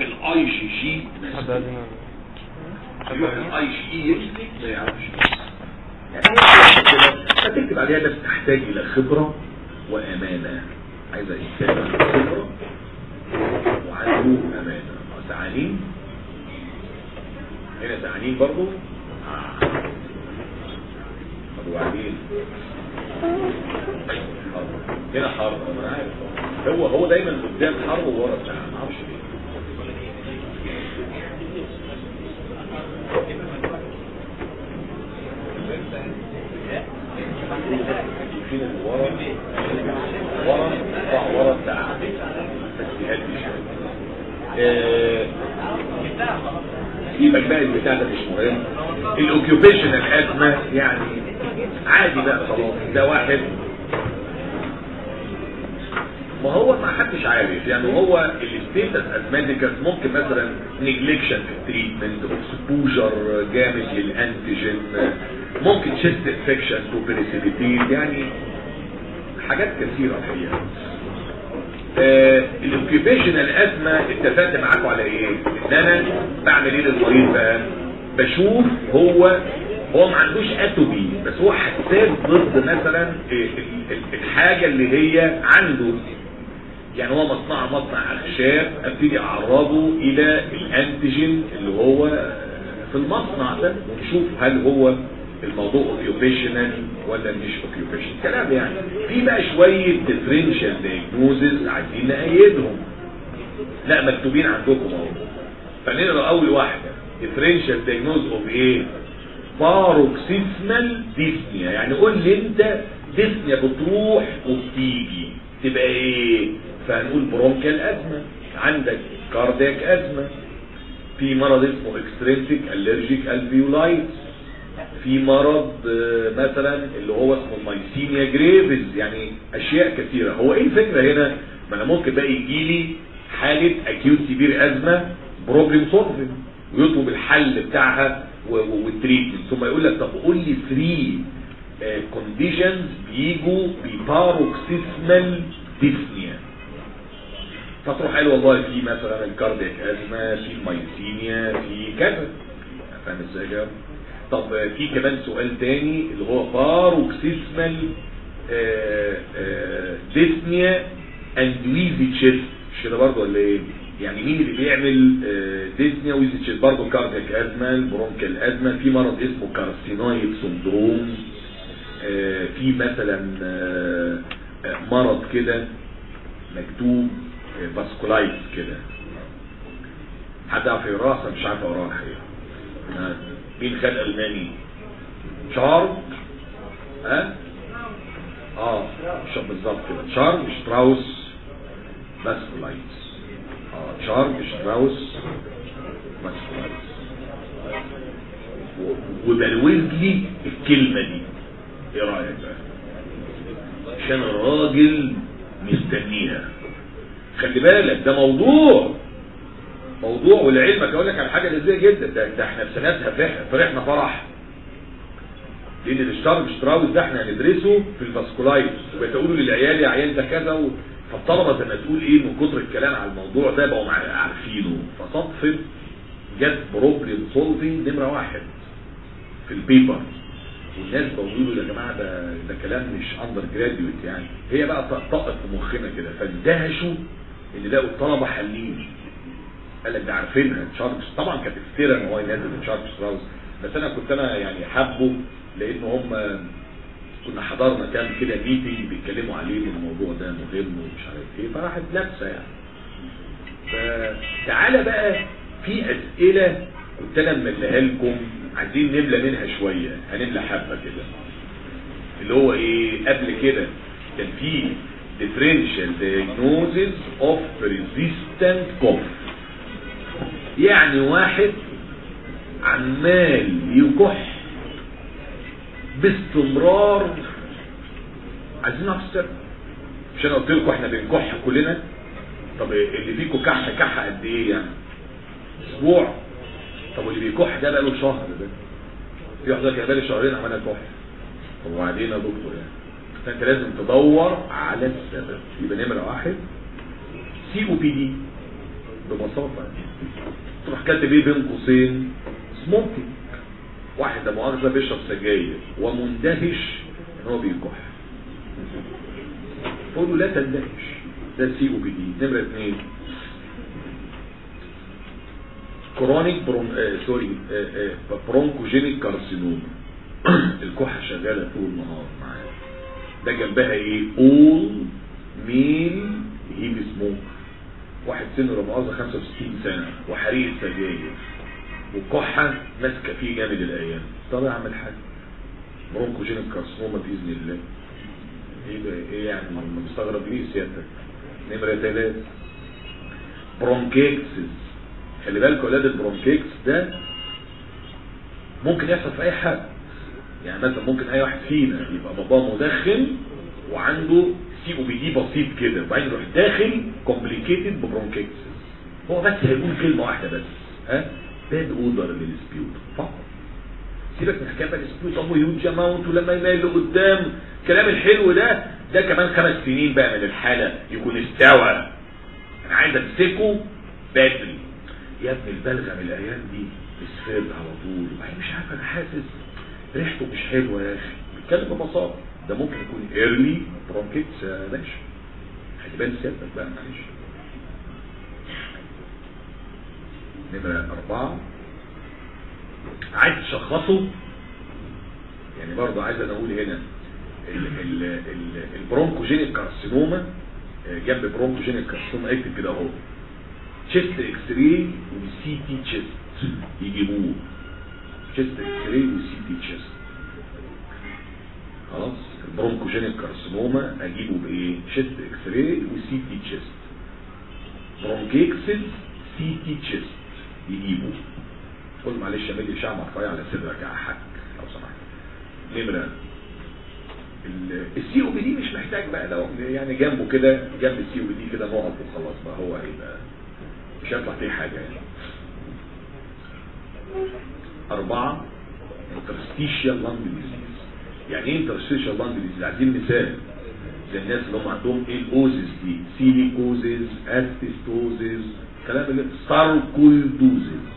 يعمل اي جي جي يروح الاي جي اي يمسك ما يعرفش يعني هي كده هتكتب عليها بس تحتاج الى خبرة وامانة عايزة انسان عنده خبرة وعنده امانة تعانين هنا تعانين برضو آه. طب وبعدين حرب. هنا حرب انا عارف هو هو دايما قدام حرب وورا بتاع ما اعرفش ليه فين اللي ورا ورا ورا ورا بتاع بس يهدي شويه آه، سيبك بقى البتاع ده مش مهم الاوكيوبيشنال ازمه يعني عادي بقى خلاص ده واحد ما هو ما حدش عارف يعني هو الستيتس ازماتيكس ممكن مثلا نيجليكشن في التريتمنت اكسبوجر جامد للانتيجين ممكن تشيست انفكشن وبريسيبيتيت يعني حاجات كثيره الحقيقه آه الاوكيبيشنال ازمه اتفقت معاكم على ايه ان انا بعمل ايه للمريض بقى بشوف هو هو ما عندوش اتوبي بس هو حساس ضد مثلا ال- ال- الحاجه اللي هي عنده يعني هو مصنع مصنع اخشاب ابتدي اعرضه الى الانتيجين اللي هو في المصنع ده ونشوف هل هو الموضوع اوكيوبيشنال ولا مش اوكيوبيشنال كلام يعني في بقى شويه ديفرنشال دايجنوزز عايزين نأيدهم لا مكتوبين عندكم اهو فنقرا اول واحده ديفرنشال دايجنوز اوف ايه باروكسيسمال ديسنيا يعني قول لي انت ديسنيا بتروح وبتيجي تبقى ايه فهنقول برونكال ازمه عندك كاردياك ازمه في مرض اسمه اكسترينسيك الرجيك الفيولايتس في مرض آه، مثلا اللي هو اسمه مايسينيا جريفز يعني اشياء كثيره هو ايه الفكره هنا ما انا ممكن بقى يجي لي حاله اكيوت سيفير ازمه بروبلم سولفنج ويطلب الحل بتاعها و- و- والتريتمنت ثم يقول لك طب قول لي 3 كونديشنز بيجوا بباروكسيسمال ديسنيا فتروح قال والله في مثلا الكاردياك ازمه في المايسينيا في كذا فاهم ازاي كده؟ طب في كمان سؤال تاني اللي هو باروكسيسمال ديسنيا اند ويزي تشيست مش كده برضه ولا ايه؟ يعني مين اللي بيعمل آه، ديسنيا ويزي تشيست برضه كاردياك ازمه البرونكال ازمه في مرض اسمه كارسينويد سندروم آه، في مثلا آه، آه، مرض كده مكتوب فاسكولايتس كده حد عارف يقراه أصلاً مش عارف اقراه الحقيقه ها؟ مين خد الماني شارل ها اه شو بالظبط كده شارل شتراوس فاسكولايتس اه شارل شتراوس فاسكولايتس و- وبلوز لي الكلمه دي ايه رايك بقى عشان الراجل مستنيها خلي بالك ده موضوع موضوع ولعلمك اقول لك على حاجه لذيذه جدا ده, ده احنا في سنتها فرح فرحنا فرح لان الاشتراك شتراوس ده احنا هندرسه في الفاسكولايتس وتقولوا للعيال يا عيال ده كذا و... فالطلبه زي ما تقول ايه من كتر الكلام على الموضوع ده بقوا مع- عارفينه فصدفه جت بروبلم سولفنج نمره واحد في البيبر والناس بيقولوا يا جماعه ده ده كلام مش اندر جراديويت يعني هي بقى طقطقت في مخنا كده فاندهشوا ان لقوا الطلبه حلين قال لك ده عارفينها تشارلز طبعا كانت افترا ان هو ينزل تشارلز ستراوس بس انا كنت انا يعني حابه لان هم كنا حضرنا كام كده ميتنج بيتكلموا عليه إن الموضوع ده مهم ومش عارف ايه فراحت لابسه يعني فتعالى بقى في اسئله كنت انا ممليها لكم عايزين نملى منها شويه هنملى حبه كده اللي هو ايه قبل كده كان في differential diagnosis of resistant cough يعني واحد عمال يكح باستمرار عايزين نعرف السبب مش انا قلت لكم احنا بنكح كلنا طب اللي فيكم كح كح قد ايه يعني اسبوع طب واللي بيكح ده بقى له شهر ده في واحد كده بقى شهرين عمال يكح طب وبعدين يا دكتور يعني فانت لازم تدور على السبب يبقى نمره واحد سي او بي دي ببساطة تروح كاتب ايه بين قوسين سموكينج واحد ده مؤاخذة بيشرب سجاير ومندهش ان هو بيكح تقول له لا تندهش ده سي او بي دي نمرة اثنين كرونيك برون... آه سوري آه آه برونكوجينيك كارسينوم الكحة شغالة طول النهار معايا ده جنبها ايه اول ميل هيب سموك واحد سنه لا مؤاخذة 65 سنة وحريق سجاير وكحة ماسكة فيه جامد الايام طب يا عم الحاج برونكوجينيك كارسينوما باذن الله ايه بقى ايه يعني ما مستغرب ليه سيادتك نمرة ثلاثة برونكيكسس خلي بالك ولاد البرونكيكس ده ممكن يحصل في اي حد يعني مثلا ممكن اي واحد فينا يبقى باباه مدخن وعنده سي او بي دي بسيط كده وبعدين يروح داخل كومبليكيتد ببرونكيكسس هو بس هيقول كلمه واحده بس ها باد اودر للسبيوت فقط سيبك من حكايه السبيوت ابو هيوج اماونت ولما يميل لقدام الكلام الحلو ده ده كمان خمس سنين بقى من الحاله يكون استوى انا عايز امسكه بدري يا ابني البلغم الايام دي اسفاد على طول وبعدين مش عارف انا حاسس ريحته مش حلوه يا اخي بيتكلم ببساطه ده ممكن يكون ايرلي برونكيتس يا باشا هتبان سيادتك بقى معلش نمرة أربعة عايز تشخصه يعني برضه عايز أنا أقول هنا البرونكوجينيك كارسينوما جنب برونكوجينيك كارسينوما اكتب كده اهو تشيست اكس راي وسي تي تشيست يجيبوه تشيست اكس راي وسي تي تشيست خلاص البرونكوجينيك كارسينوما اجيبه بايه تشيست اكس راي وسي تي تشيست برونكيكسس سي تي تشيست يجيبه قول معلش يا مدي شعب مقطعي على صدرك يا حاج لو سمحت نمرة السي او بي دي مش محتاج بقى لو يعني جنبه كده جنب السي او بي دي كده نقط وخلاص بقى هو هيبقى مش هيطلع فيه حاجة يعني أربعة interstitial lung disease يعني ايه interstitial lung disease عايزين مثال زي الناس اللي هم عندهم ايه الاوزيس دي سيليكوزيس استيستوزيس كلام اللي ساركويدوزيس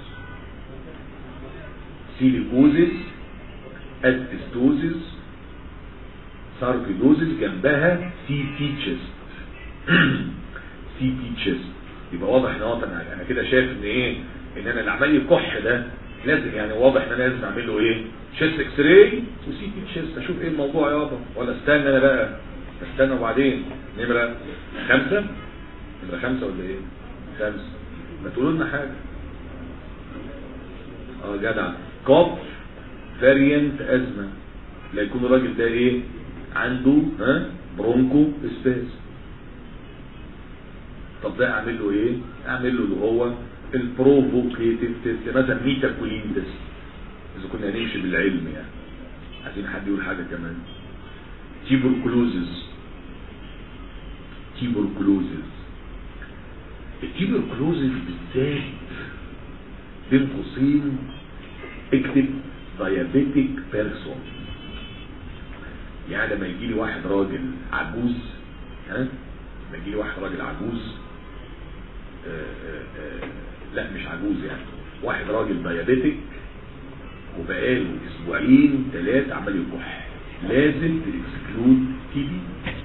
سيليكوزيس استيستوزيس ساركويدوزيس جنبها سي تي تشيست سي تي تشيست يبقى واضح ان هو انا انا كده شايف ان ايه ان انا اللي عمال يكح ده لازم يعني واضح ان انا لازم اعمل له ايه تشيست اكس راي وسي تي تشيست اشوف ايه الموضوع يابا ولا استنى انا بقى استنى وبعدين نمره خمسة نمره خمسة ولا ايه خمسة ما تقولوا لنا حاجة اه جدع كوب فاريانت ازمة لا يكون الراجل ده ايه عنده ها برونكو اسباس طب ده اعمل له ايه اعمل له اللي هو البروفوكيتيف تيست مثلا ميتاكولين تيست اذا كنا هنمشي بالعلم يعني عايزين حد يقول حاجه كمان تيبركلوزز تيبركلوزز التيبركلوزز بالذات بين قوسين اكتب دايابيتيك بيرسون يعني لما يجي لي واحد راجل عجوز ها لما يجي لي واحد راجل عجوز آآ آآ لا مش عجوز يعني واحد راجل دايابيتك وبقاله اسبوعين ثلاثة عمال يكح لازم تكسكلود تي بي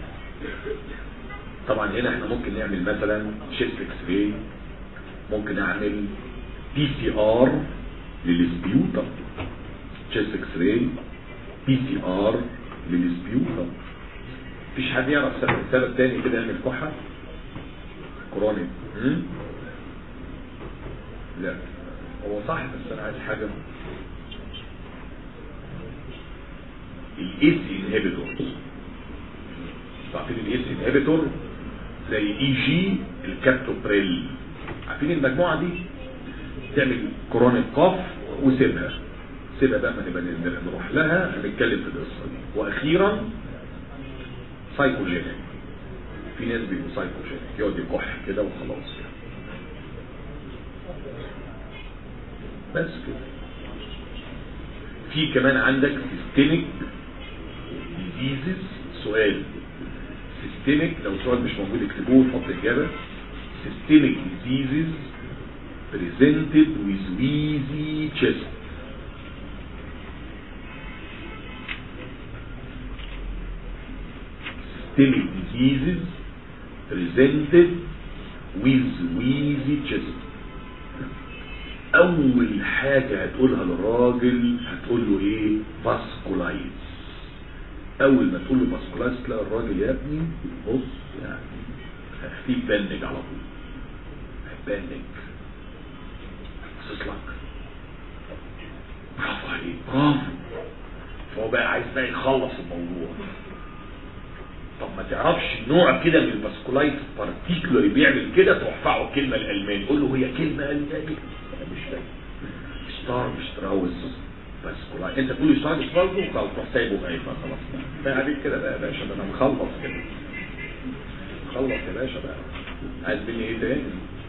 طبعا هنا احنا ممكن نعمل مثلا شيست اكس راي ممكن اعمل بي سي ار للسبيوتر شيست اكس راي بي سي ار للسبيوتر مفيش حد يعرف سبب سبب تاني كده يعمل كحه كرونيك لا هو صح بس انا عايز حاجة الاس انهبيتور عارفين الاس انهبيتور زي اي جي الكابتوبريل عارفين المجموعة دي تعمل كرونيك قاف وسيبها سيبها بقى ما نبقى نروح لها هنتكلم في القصة دي واخيرا سايكوجينيك في ناس بيبقوا سايكوجينيك يقعد يكح كده وخلاص يعني بس كده في كمان عندك سيستميك ديزيزز سؤال سيستميك لو سؤال مش موجود اكتبوه حط اجابه سيستميك ديزيزز presented with wheezy chest systemic diseases presented with wheezy chest اول حاجة هتقولها للراجل هتقول له ايه فاسكولايتس اول ما تقول له فاسكولايتس تلاقي الراجل يا ابني بص يعني هتلاقيه يتبنج على طول هيتبنج باصص لك برافو عليك برافو فهو بقى عايز بقى يخلص الموضوع طب ما تعرفش نوع كده من الفاسكولايتس بارتيكولاري بيعمل كده تروح فعه الكلمه الالماني قول له هي كلمه الماني مش فاهم ستار شتراوس فاسكولايت انت تقول لي ستار شتراوس وخلاص تروح سايبه غايب خلاص بقى عليك كده بقى يا باشا ده انا مخلص كده خلص يا باشا بقى عايز مني ايه تاني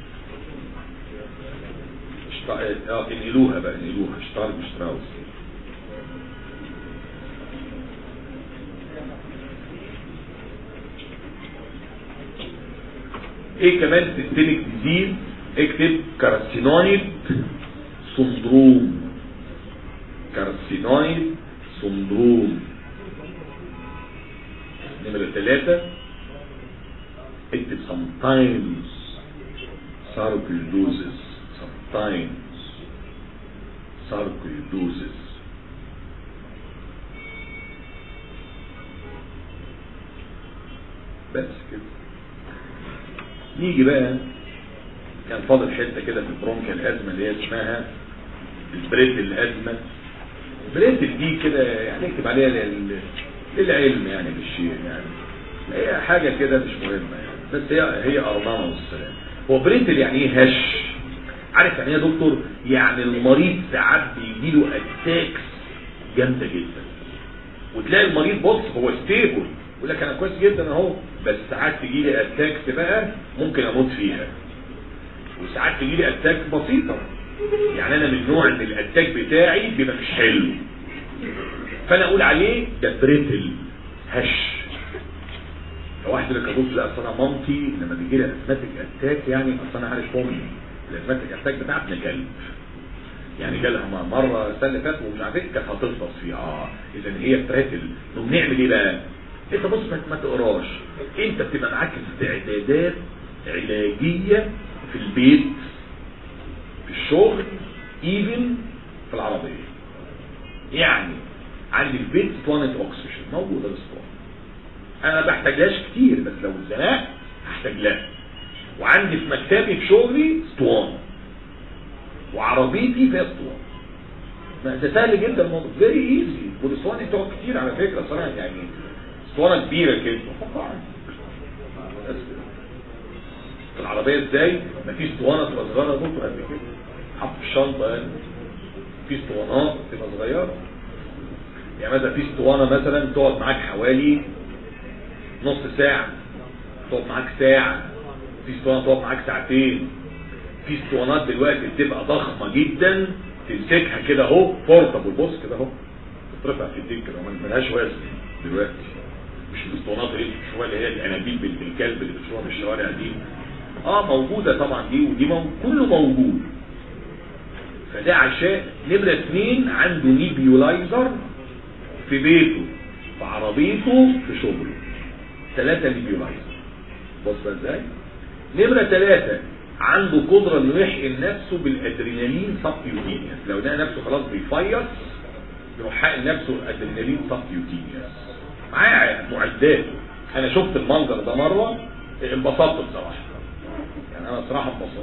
اشت- اه انقلوها بقى انقلوها اشتار شتراوس ايه كمان سيستميك ديزيز اكتب كارسينويد سندروم كارسينويد سندروم نمرة ثلاثة اكتب sometimes sarcoidosis sometimes sarcoidosis بس كده نيجي بقى كان فاضل حته كده في البرونكيال الازمه اللي هي اسمها البريت الازمه البريت دي كده يعني اكتب عليها لل... للعلم يعني بالشيء يعني هي حاجه كده مش مهمه يعني بس هي هي ارمانه والسلام هو بريتل يعني ايه هش عارف يعني ايه يا دكتور يعني المريض ساعات بيجي له اتاكس جامده جدا وتلاقي المريض بص هو ستيبل يقول لك انا كويس جدا اهو بس ساعات تجي لي اتاكس بقى ممكن اموت فيها وساعات تجي لي اتاك بسيطه يعني انا من نوع ان الاتاك بتاعي بيبقى مش حلو فانا اقول عليه ده بريتل هش فواحد اللي كان لا اصل انا مامتي لما بيجي لها اسماتيك اتاك يعني اصل انا عارف امي الاسماتيك اتاك بتاع ابن كلب يعني جالها مره السنه اللي فاتت ومش عارف ايه كانت هتفطس فيها اه اذا هي بريتل طب نعمل ايه بقى؟ انت بص ما ما تقراش انت بتبقى معاك استعدادات علاجيه في البيت في الشغل ايفن في العربيه يعني عندي في البيت اسطوانه اكسجين موجوده الاسطوانه انا ما بحتاجهاش كتير بس لو اتزنقت هحتاج لها وعندي في مكتبي في شغلي اسطوانه وعربيتي فيها اسطوانه ما ده سهل جدا الموضوع فيري ايزي والاسطوانه بتقعد كتير على فكره صراحه يعني اسطوانه كبيره كده حطها عندي بس في العربيه ازاي مفيش اسطوانه تبقى صغيره دكتور قد كده حط في الشنطه يعني في اسطوانات تبقى صغيره يعني مثلا في اسطوانه مثلا تقعد معاك حوالي نص ساعه تقعد معاك ساعه في اسطوانه تقعد معاك ساعتين في اسطوانات دلوقتي بتبقى ضخمه جدا تمسكها كده اهو بورتابل بص كده اهو تترفع في ايديك كده ما ملهاش وزن دلوقتي مش الاسطوانات اللي بتشوفها اللي هي الانابيب بالكلب اللي بتشوفها في الشوارع دي اه موجودة طبعا دي ودي موجود. كله موجود فده عشان نمرة اثنين عنده نيبيولايزر في بيته في عربيته في شغله ثلاثة نيبيولايزر بص بقى ازاي نمرة ثلاثة عنده قدرة انه يحقن نفسه بالادرينالين سبيوتينيوس لو لقى نفسه خلاص بيفيص يروح حقن نفسه ادرينالين سبيوتينيوس معاه معداته انا شفت المنظر ده مرة انبسطت بصراحة يعني انا صراحة انبسطت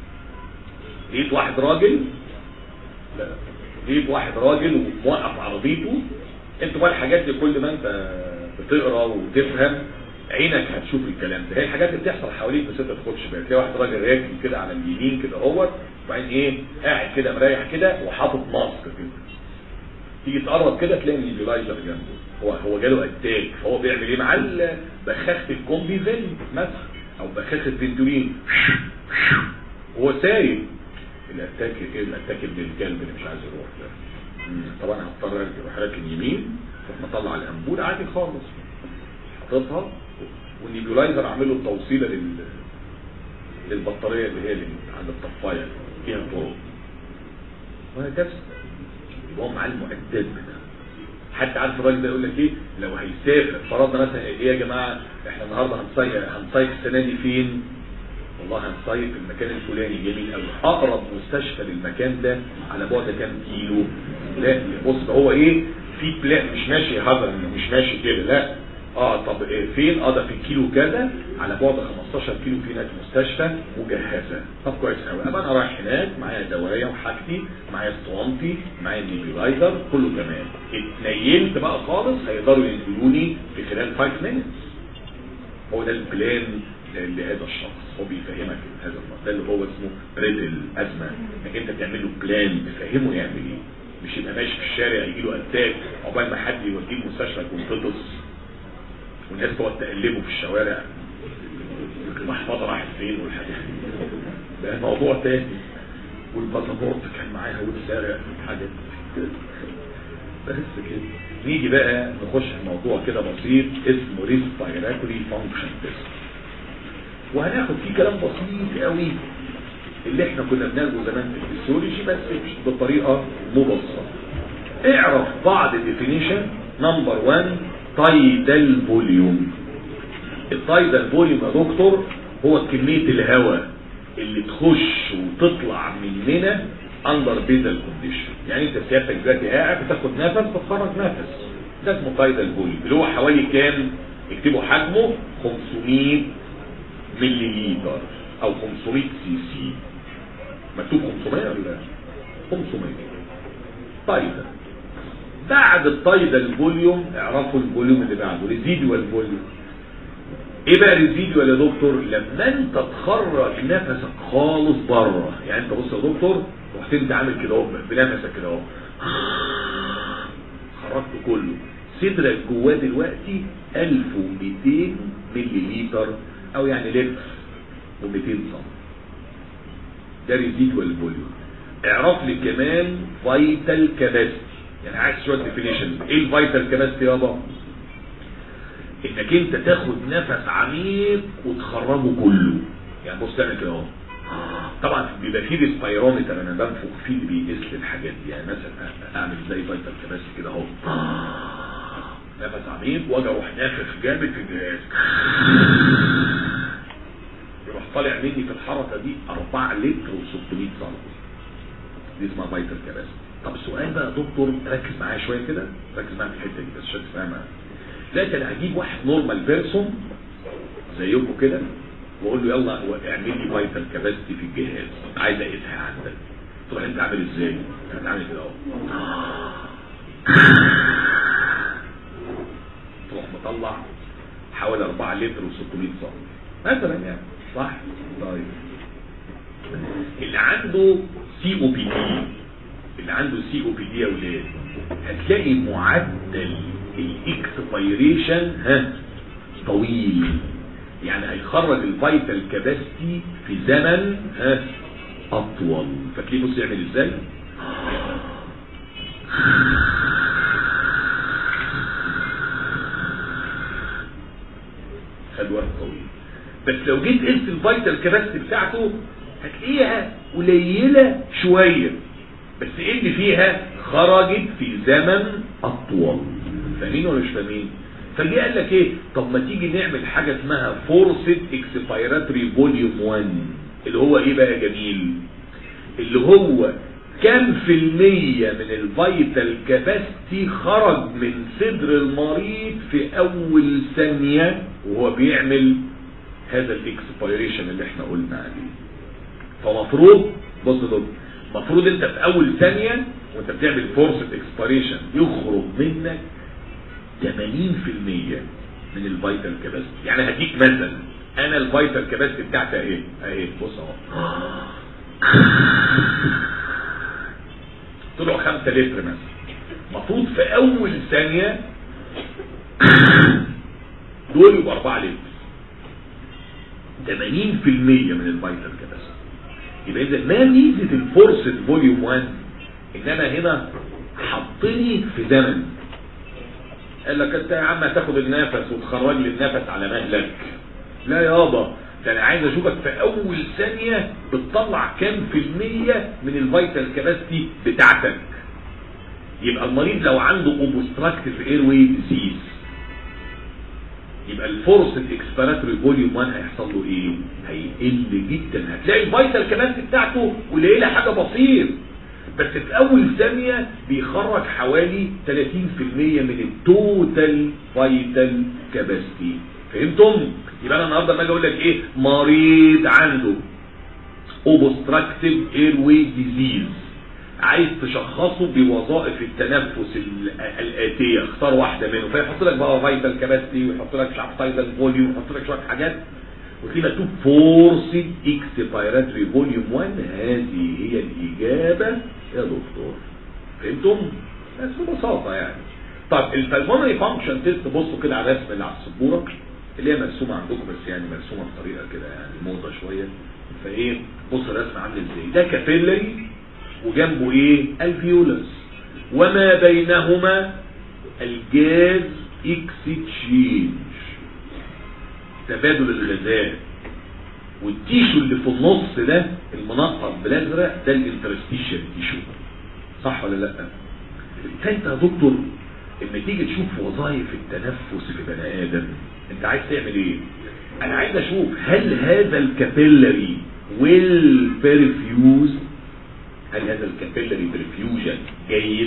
لقيت واحد راجل لا لقيت واحد راجل وموقف عربيته انت بقى الحاجات دي كل ما انت بتقرا وتفهم عينك هتشوف الكلام ده هي الحاجات اللي بتحصل حواليك بس انت ما تاخدش بالك تلاقي واحد راجل راكب كده على اليمين كده اهوت وبعدين ايه قاعد كده مريح كده وحاطط ماسك كده تيجي تقرب كده تلاقي النيبيولايزر جنبه هو هو جاله اتاك فهو بيعمل ايه مع بخاخه الكومبيزين مثلا او بخاخه فينتولين هو سايب الاتاك ايه الاتاك ابن الكلب اللي مش عايز يروح ده طبعا هضطر اروح راكن يمين اروح مطلع الانبول عادي خالص حاططها والنيبيولايزر اعمل له التوصيله لل للبطاريه اللي هي اللي عند الطفايه فيها طرق وهكذا يبقى هو معاه المعدات بتاعه حتى عارف الراجل ده يقول لك ايه لو هيسافر فرضنا مثلا ايه يا جماعه احنا النهارده هنصيف هنصيف السنه دي فين؟ والله هنصيف في المكان الفلاني جميل قوي اقرب مستشفى للمكان ده على بعد كام كيلو؟ لا بص هو ايه؟ في بلان مش ماشي هذا مش ماشي كده لا اه طب إيه فين اه ده في الكيلو كذا على بعد 15 كيلو في هناك مستشفى مجهزه طب كويس قوي ابقى انا رايح هناك معايا دوايا وحاجتي معايا اسطوانتي معايا النيبيلايزر كله تمام اتنيلت بقى خالص هيقدروا ينزلوني في خلال 5 minutes هو ده البلان لهذا الشخص هو بيفهمك هذا الموضوع ده اللي هو اسمه ريدل ازمه انك انت تعمل له بلان تفهمه يعمل ايه مش يبقى ماشي في الشارع يجي له اتاك عقبال ما حد يوديه المستشفى يكون فطس والناس تقعد تقلبه في الشوارع المحفظه راحت فين والحاجات ده موضوع تاني والباسبورت كان معاها والسارق حاجات بس كده نيجي بقى نخش في موضوع كده بسيط اسمه ريسبيراتوري فانكشن تيست وهناخد فيه كلام بسيط قوي اللي احنا كنا بناخده زمان في الفسيولوجي بس مش بطريقه مبسطه اعرف بعض الديفينيشن نمبر 1 تايدال فوليوم التايدال فوليوم يا دكتور هو كميه الهواء اللي تخش وتطلع مننا اندر بيزل كونديشن يعني انت سيادتك دلوقتي قاعد بتاخد نفس بتخرج نفس ده اسمه تايدال فوليوم اللي هو حوالي كام اكتبوا حجمه 500 ملي لتر او 500 سي سي مكتوب 500 ولا 500 طيب بعد التايدال فوليوم اعرفوا الفوليوم اللي بعده ريزيدوال فوليوم ايه بقى ريزيدوال يا دكتور لما انت تخرج نفسك خالص بره يعني انت بص يا دكتور رحت انت عامل كده اهو بنفسك كده اهو خرجت كله صدرك جواه دلوقتي 1200 ملي لتر او يعني لتر و200 سم ده ريزيدوال فوليوم اعرف لي كمان فايتال كاباسيتي يعني عايز شويه ديفينيشن ايه الفايتال كاباسيتي يابا انك انت تاخد نفس عميق وتخرجه كله يعني بص تعمل كده اهو طبعا بيبقى فيه ريسبيرومتر انا بنفخ فيه اللي بيقيس لي الحاجات دي يعني مثلا اعمل زي فايتال كاباسيتي كده اهو نفس عميق واجي اروح نافخ جامد في الجهاز يروح طالع مني في الحركه دي 4 لتر و600 سم دي اسمها فايتال كاباسيتي طب السؤال بقى يا دكتور ركز معايا شويه كده ركز معايا في الحته دي بس عشان تفهمها لكن هجيب واحد نورمال بيرسون زيكم كده واقول له يلا اعمل لي فايتال كاباسيتي في الجهاز عايز اقيسها عندك تروح انت عامل ازاي؟ انت عامل كده اهو تروح مطلع حوالي 4 لتر و600 سم مثلا يعني صح؟ طيب اللي عنده سي او بي دي اللي عنده سي او بي دي يا ولاد هتلاقي معدل الاكسبيريشن ها طويل يعني هيخرج الفيتال كاباسيتي في زمن ها اطول فاكرين بص يعمل ازاي خد وقت طويل بس لو جيت قلت الفيتال كاباسيتي بتاعته هتلاقيها قليله شويه بس ايه اللي فيها خرجت في زمن اطول فاهمين ولا مش فاهمين فجي قال لك ايه طب ما تيجي نعمل حاجه اسمها فورسد اكسبيراتوري فوليوم 1 اللي هو ايه بقى جميل اللي هو كم في المية من الفيتال كاباسيتي خرج من صدر المريض في اول ثانية وهو بيعمل هذا الاكسبيريشن اللي احنا قلنا عليه فمفروض بص دول المفروض انت في اول ثانية وانت بتعمل فورسة اكسبيريشن يخرج منك 80% من الفيتال كاباسيتي يعني هديك مثلا انا الفيتال كاباسيتي بتاعتي اهي اهي بص اهو طلعوا 5 لتر مثلا المفروض في اول ثانية دول يبقوا 4 لتر 80% من الفيتال كاباسيتي يبقى اذا ما ميزه الفورسد فوليوم 1 ان انا هنا حطني في زمن قال لك انت يا عم هتاخد النفس وتخرج لي النفس على مهلك لا يابا ده انا عايز اشوفك في اول ثانية بتطلع كام في المية من الفيتال كاباسيتي بتاعتك يبقى المريض لو عنده اوبستراكتيف ايروي ديزيز يبقى الفورس الاكسبيراتوري فوليوم 1 هيحصل له ايه هيقل جدا هتلاقي الفيتال كاباسيتي بتاعته قليله حاجه بسيط بس في اول ثانيه بيخرج حوالي 30% من التوتال فيتال كاباسيتي فهمتم يبقى انا النهارده لما اجي اقول لك ايه مريض عنده اوبستراكتيف ايروي ديزيز عايز تشخصه بوظائف التنفس الآتية اختار واحدة منهم فيحط لك بقى فايتال كاباسيتي ويحط لك مش عارف فايتال فوليوم ويحط لك شوية حاجات وتلاقي مكتوب فورسد اكسبيراتوري فوليوم 1 هذه هي الإجابة يا دكتور فهمتم؟ بس ببساطة يعني طب البلمونري فانكشن تيست بصوا كده على الرسمة اللي على السبورة اللي هي مرسومة عندكم بس يعني مرسومة بطريقة كده يعني موضة شوية فايه بص الرسمة عامل ازاي ده كابيلري وجنبه ايه الفيولس وما بينهما الجاز اكسشينج تبادل الغازات والتيشو اللي في النص ده المنقط بالازرق ده الانترستيشن تيشو صح ولا لا فانت يا دكتور لما تيجي تشوف وظائف التنفس في بني ادم انت عايز تعمل ايه انا عايز اشوف هل هذا الكابيلري ويل بيرفيوز هل هذا الكابيلري برفيوجن جيد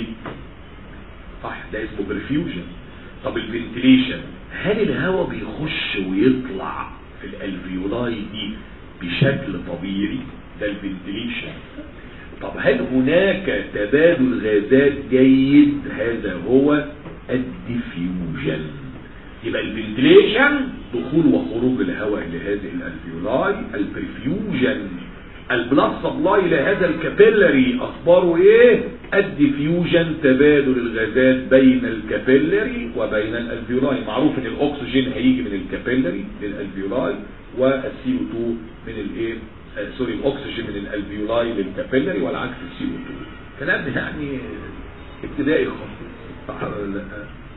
صح ده اسمه برفيوجن طب الفنتليشن هل الهواء بيخش ويطلع في الالفيولاي دي بشكل طبيعي ده الفنتليشن طب هل هناك تبادل غازات جيد هذا هو الديفيوجن يبقى الفنتليشن دخول وخروج الهواء لهذه الالفيولاي البرفيوجن البلاد سبلاي لهذا الكابيلري اخباره ايه الديفيوجن تبادل الغازات بين الكابيلري وبين الالفيولاي معروف ان الاكسجين هيجي من الكابيلري للالفيولاي والسي او 2 من الايه آه سوري الاكسجين من الالفيولاي للكابيلري والعكس السي او 2 كلام يعني ابتدائي خالص صح ولا لا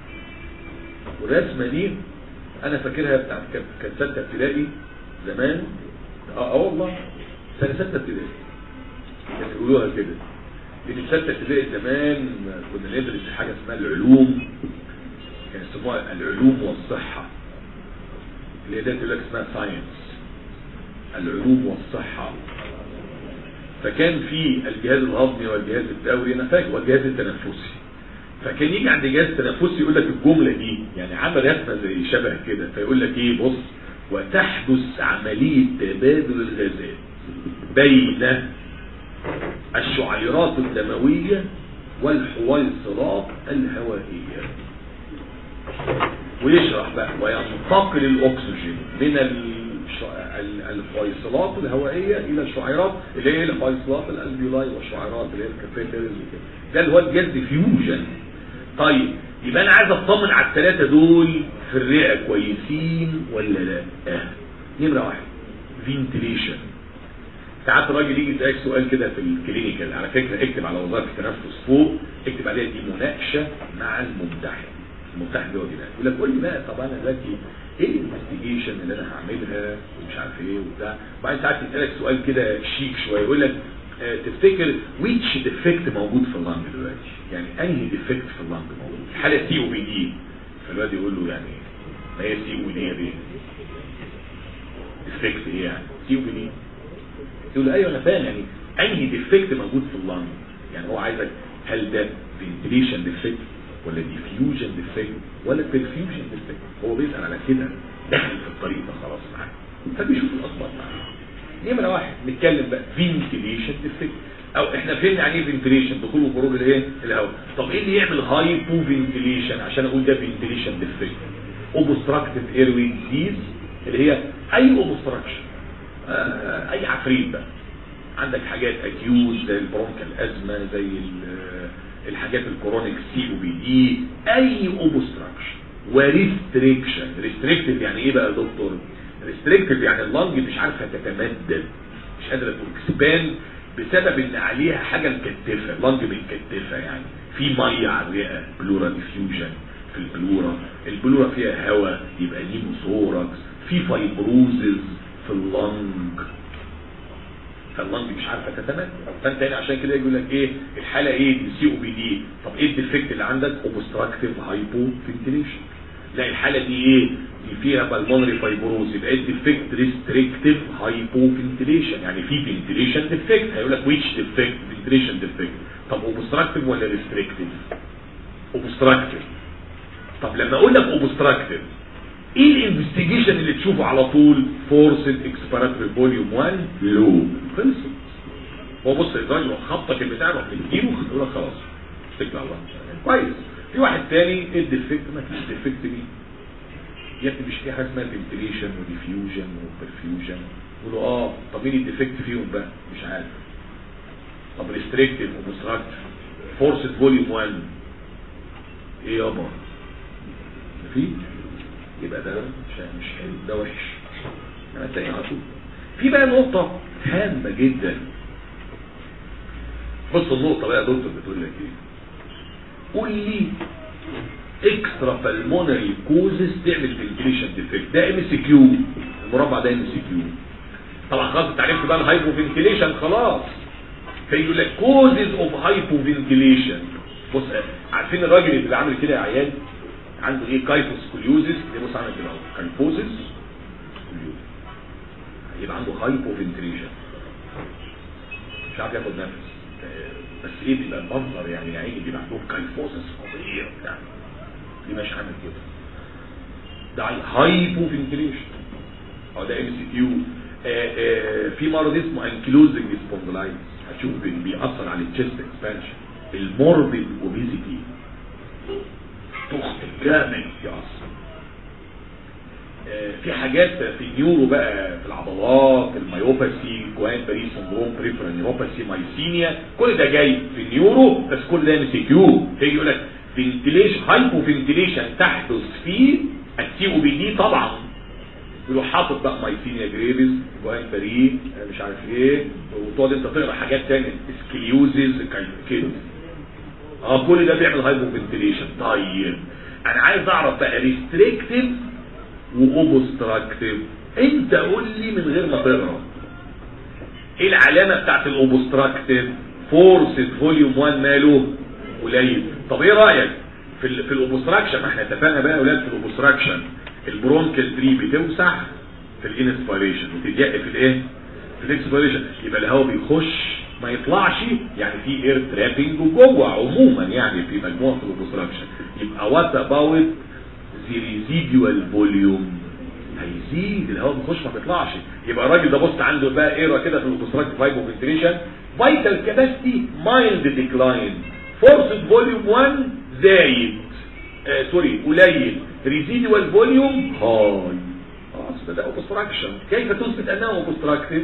والرسمه دي انا فاكرها بتاعت كانت سته ابتدائي زمان اه والله سنة ستة ابتدائي كانوا يقولوها كده ان في ستة ابتدائي زمان كنا ندرس حاجة اسمها العلوم كان يسموها العلوم والصحة اللي هي ده يقول لك اسمها ساينس العلوم والصحة فكان في الجهاز الهضمي والجهاز الدوري انا فاكر والجهاز التنفسي فكان يجي عند جهاز التنفسي يقول لك الجملة دي يعني عمل رسمة زي شبه كده فيقول لك ايه بص وتحدث عملية تبادل الغازات بين الشعيرات الدموية والحويصلات الهوائية ويشرح بقى وينتقل الأكسجين من الحويصلات الهوائية إلى الشعيرات اللي هي الحويصلات الألفيولاي والشعيرات اللي هي الكابيلاريز وكده ده اللي هو الجاز ديفيوجن طيب يبقى أنا عايز أطمن على الثلاثة دول في الرئة كويسين ولا لا؟ آه. نمرة واحد فينتليشن ساعات الراجل يجي يسالك سؤال كده في الكلينيكال على فكره اكتب على وظائف التنفس فوق اكتب عليها دي مناقشه مع الممتحن الممتحن ده جدا يقول لك قول لي بقى طب انا دلوقتي ايه الانفستيجيشن اللي انا هعملها ومش عارف ايه وبتاع وبعدين ساعات يسالك سؤال كده شيك شويه يقول لك اه تفتكر ويتش ديفكت موجود في اللنج دلوقتي يعني انهي ديفكت في اللنج موجود حاله سي او بي دي فالواد يقول له يعني ما هي سي او بي دي يا بيه ديفكت ايه يعني سي او بي دي يقول له ايوه انا فاهم يعني انهي ديفكت موجود في اللنج يعني هو عايزك هل ده فنتليشن ديفكت ولا ديفيوجن ديفكت ولا برفيوجن ديفكت هو بيسال على كده داخل في الطريق ده خلاص معاك فبيشوف الاخبار معاك نمره واحد نتكلم بقى فنتليشن ديفكت او احنا فين يعني ايه فنتليشن دخول وخروج الايه الهواء طب ايه اللي يعمل هايبو فنتليشن عشان اقول ده فنتليشن ديفكت اوبستراكتيف ايروي ديزيز اللي هي اي اوبستراكشن آه اي عفريت بقى عندك حاجات اكيوز زي البرونكال ازمه زي الحاجات الكورونيك سي او بي دي اي اوبستراكشن وريستريكشن ريستريكتيف يعني ايه بقى يا دكتور ريستريكتيف يعني اللنج مش عارفه تتمدد مش قادره تكسبان بسبب ان عليها حاجه مكتفه اللنج متكتفه يعني في ميه على الرئه بلورا ديفيوجن في البلورا البلورا فيها هواء يبقى نيموثوركس في فايبروزز في اللنج فاللنج مش عارفه تتمكن فانت هنا عشان كده يقول لك ايه الحاله ايه دي سي او بي دي طب ايه الديفكت اللي عندك اوبستراكتيف هايبو فنتيليشن لا الحاله دي ايه دي فيها بالمونري فايبروز يبقى الديفكت ريستريكتيف هايبو فنتيليشن يعني في فنتيليشن ديفكت هيقول لك ويتش ديفكت فنتيليشن ديفكت طب اوبستراكتيف ولا ريستريكتيف اوبستراكتيف طب لما اقول لك اوبستراكتيف ايه الانفستيجيشن اللي تشوفه على طول فورسد اكسبيراتوري فوليوم 1 لو خلصت هو بص الراجل لو خبطك البتاع روح تجيبه يقول لك خلاص اتكل على الله كويس في واحد تاني ايه الديفكت ما فيش ديفكت دي يا ابني مش في حاجه اسمها فنتليشن وديفيوجن وبرفيوجن يقولوا اه طب مين الديفكت فيهم بقى مش عارف طب ريستريكتيف وبستراكتيف فورسد فوليوم 1 ايه يابا في يبقى ده مش مش حلو ده وحش انا تلاقي على طول في بقى نقطة هامة جدا بص النقطة بقى يا دكتور بتقول لك ايه قول لي اكسترا بالمونري كوزز تعمل فنتيليشن ديفكت ده ام سي كيو المربع ده ام سي كيو طبعا خلاص انت عرفت بقى الهايبو فنتيليشن خلاص فيقول لك كوزز اوف هايبو فنتيليشن بص عارفين الراجل اللي عامل كده يا عيال عنده ايه كايفوس كوليوزس دي بص عامل كده اهو كايفوزس كوليوزس يبقى عنده هايبو فنتيليشن مش عارف ياخد نفس بس ايه بيبقى المنظر يعني يا عيني بيبقى عندهم كايفوزس فظيع بتاع دي مش عامل كده ده هايبو فنتيليشن اه ده ام سي كيو في مرض اسمه انكلوزنج سبوندلايتس هتشوف بيأثر على التشست اكسبانشن الموربيد اوبيزيتي تخن جامد يأثر في حاجات في النيورو بقى في العضلات الميوباثي كوان باري سندروم بريفرال نيوروباثي مايسينيا كل ده جاي في النيورو بس كل ده ام سي كيو هيجي يقول لك فنتيليشن هايبو فنتيليشن تحدث في السي او بي دي طبعا يروح حاطط بقى مايسينيا جريفز كوان باري مش عارف ايه وتقعد انت تقرا حاجات تانية سكليوزز كده اه كل ده بيعمل هايبو فنتيليشن طيب انا عايز اعرف بقى ريستريكتيف واوبستراكتيف انت قول لي من غير ما تقرا ايه العلامه بتاعت الاوبستراكتيف فورس فوليوم 1 ماله قليل طب ايه رايك في ال في الاوبستراكشن ما احنا اتفقنا بقى يا اولاد في الاوبستراكشن البرونكال تري بتوسع في الانسبيريشن وتضيق في الايه في الاكسبيريشن يبقى الهواء بيخش ما يطلعش يعني في اير ترابنج جوه عموما يعني في مجموعه الاوبستراكشن يبقى وات اباوت ذا ريزيدوال فوليوم هيزيد الهواء بيخش ما بيطلعش يبقى الراجل ده بص عنده بقى ايرا كده في الاوبستراكتيف هايبو فنتريشن فايتال كاباسيتي مايلد ديكلاين فورس فوليوم 1 زايد آه سوري قليل ريزيدوال فوليوم هاي خلاص ده اوبستراكشن كيف تثبت انه اوبستراكتيف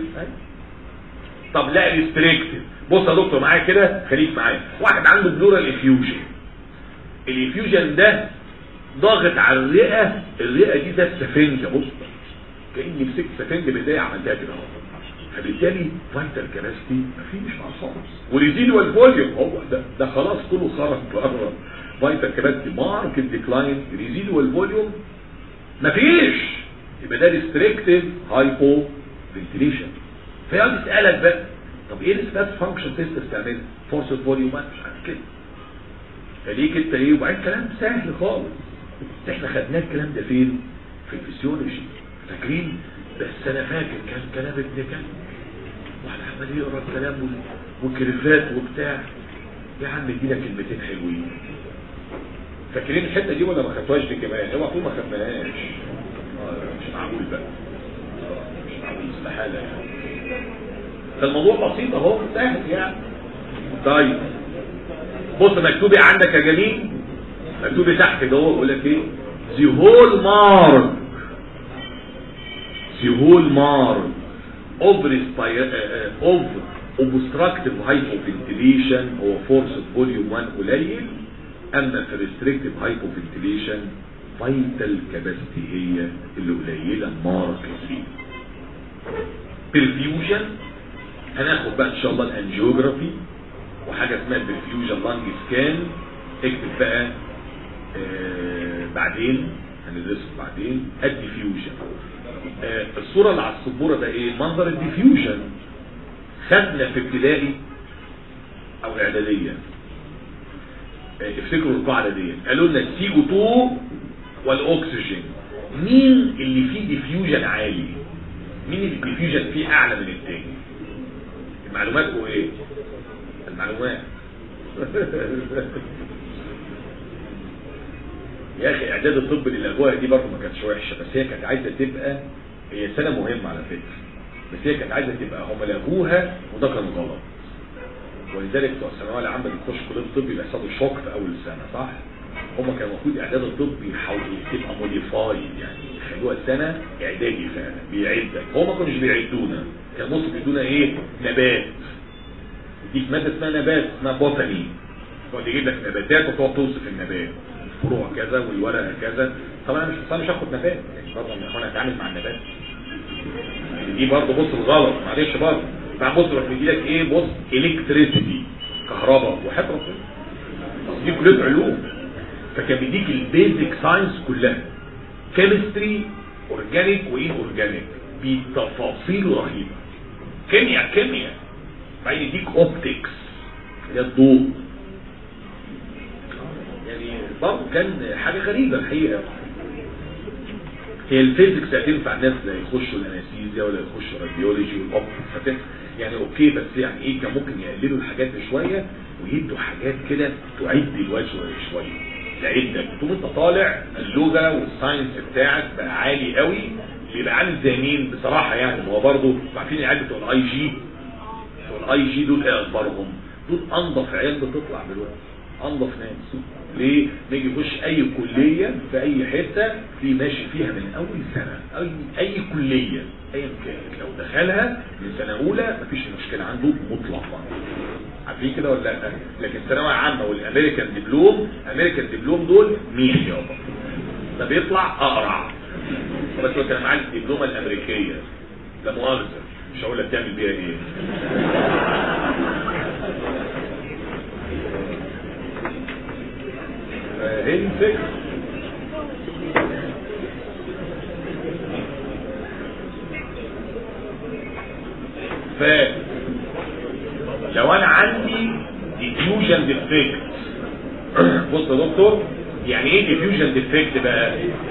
طب لا ريستريكتيف بص يا دكتور معايا كده خليك معايا واحد عنده بلورال افيوجن الافيوجن ده ضاغط على الرئه الرئه دي ده السفنجه بص كاني مسكت سفنجه بايديا عملتها كده اهو فبالتالي فايتال كباستي مفيش خالص وريزيدوال فوليوم هو ده ده خلاص كله خرج بره فايتال كباستي ماركت ديكلاين ريزيدوال فوليوم مفيش يبقى ده ريستريكتيف هايبو فنتيليشن فيقعد يسالك بقى طب ايه السبات فانكشن تيست بتعملها فورس فوليوم مش عارف كده فليك انت ايه وبعدين كلام سهل خالص احنا خدناه الكلام ده فين في الفسيولوجي فاكرين بس انا فاكر كان كلام ابن كان واحد عمال يقرا الكلام وكرفات وبتاع يا عم ادينا كلمتين حلوين فاكرين الحته دي ولا ما خدتوهاش دي كمان اوعى تقول ما خدناهاش مش معقول بقى مش معقول استحاله يعني فالموضوع بسيط اهو سهل يعني طيب بص مكتوب عندك يا جميل مكتوب تحت ده هو يقول لك ايه the whole mark the whole mark of of obstructive hypoventilation هو force volume 1 قليل اما في restrictive hypoventilation vital capacity هي اللي قليله مارك فيه perfusion هناخد بقى ان شاء الله الانجيوجرافي وحاجه اسمها perfusion lung scan اكتب بقى آه بعدين هندرسه بعدين الديفيوجن آه الصورة اللي على السبورة ده ايه منظر الديفيوجن خدنا في ابتدائي او اعدادية آه افتكروا القاعدة دي قالوا لنا السي او 2 والاكسجين مين اللي فيه ديفيوجن عالي مين اللي الديفيوجن فيه اعلى من التاني المعلومات هو ايه المعلومات يا اخي اعداد الطب للاجواء دي برضه ما كانتش وحشه بس هي كانت عايزه تبقى هي سنه مهمه على فكره بس هي كانت عايزه تبقى هم لغوها وده كان غلط ولذلك بتوع الثانويه العامه اللي بيخش كليه الطب بيحصلوا شوك في اول السنه صح؟ هم كان المفروض اعداد الطب يحاولوا تبقى موديفايد يعني يخلوها سنه اعدادي فعلا بيعدك هو ما كانوش بيعدونا كان بصوا بيدونا ايه؟ نبات يديك ماده اسمها نبات اسمها بوتاني يقعد يجيب لك نباتات وتقعد توصف النبات الفروع كذا والورقه كذا طبعا انا مش انا مش هاخد نبات يعني برضه انا هتعامل مع النبات دي برضه بص الغلط معلش برضه بعد بص يروح مدي لك ايه بص الكتريسيتي كهرباء وحفره دي كليه علوم فكان بيديك البيزك ساينس كلها كيمستري اورجانيك وان اورجانيك بتفاصيل رهيبه كيمياء كيمياء بعدين يديك اوبتكس اللي هي الضوء يعني برضه كان حاجه غريبه الحقيقه هي الفيزيكس هتنفع الناس لا يخشوا الانستيزيا ولا يخشوا راديولوجي والاوبتكس يعني اوكي بس يعني ايه كان ممكن يقللوا الحاجات دي شويه ويدوا حاجات كده تعد الوجه شويه تعدك تقوم انت طالع اللغه والساينس بتاعك بقى عالي قوي بيبقى عامل زي مين بصراحه يعني هو برضه عارفين العيال بتوع الاي جي بتوع الاي جي دول ايه اخبارهم؟ دول انضف عيال بتطلع دلوقتي انضف ناس ليه؟ نيجي يخش اي كليه في اي حته في ماشي فيها من اول سنه اي اي كليه ايا كانت لو دخلها من سنه اولى مفيش مشكله عنده مطلقا عارفين كده ولا لا؟ لكن الثانويه العامه والامريكان دبلوم امريكان دبلوم دول ميح يابا ده بيطلع اقرع بس هو كان معاه الدبلومه الامريكيه لا مؤاخذه مش هقول لك تعمل بيها ايه هي الفكره ف لو انا عندي ديفيوجن ديفكت بص يا دكتور يعني ايه ديفيوجن ديفكت بقى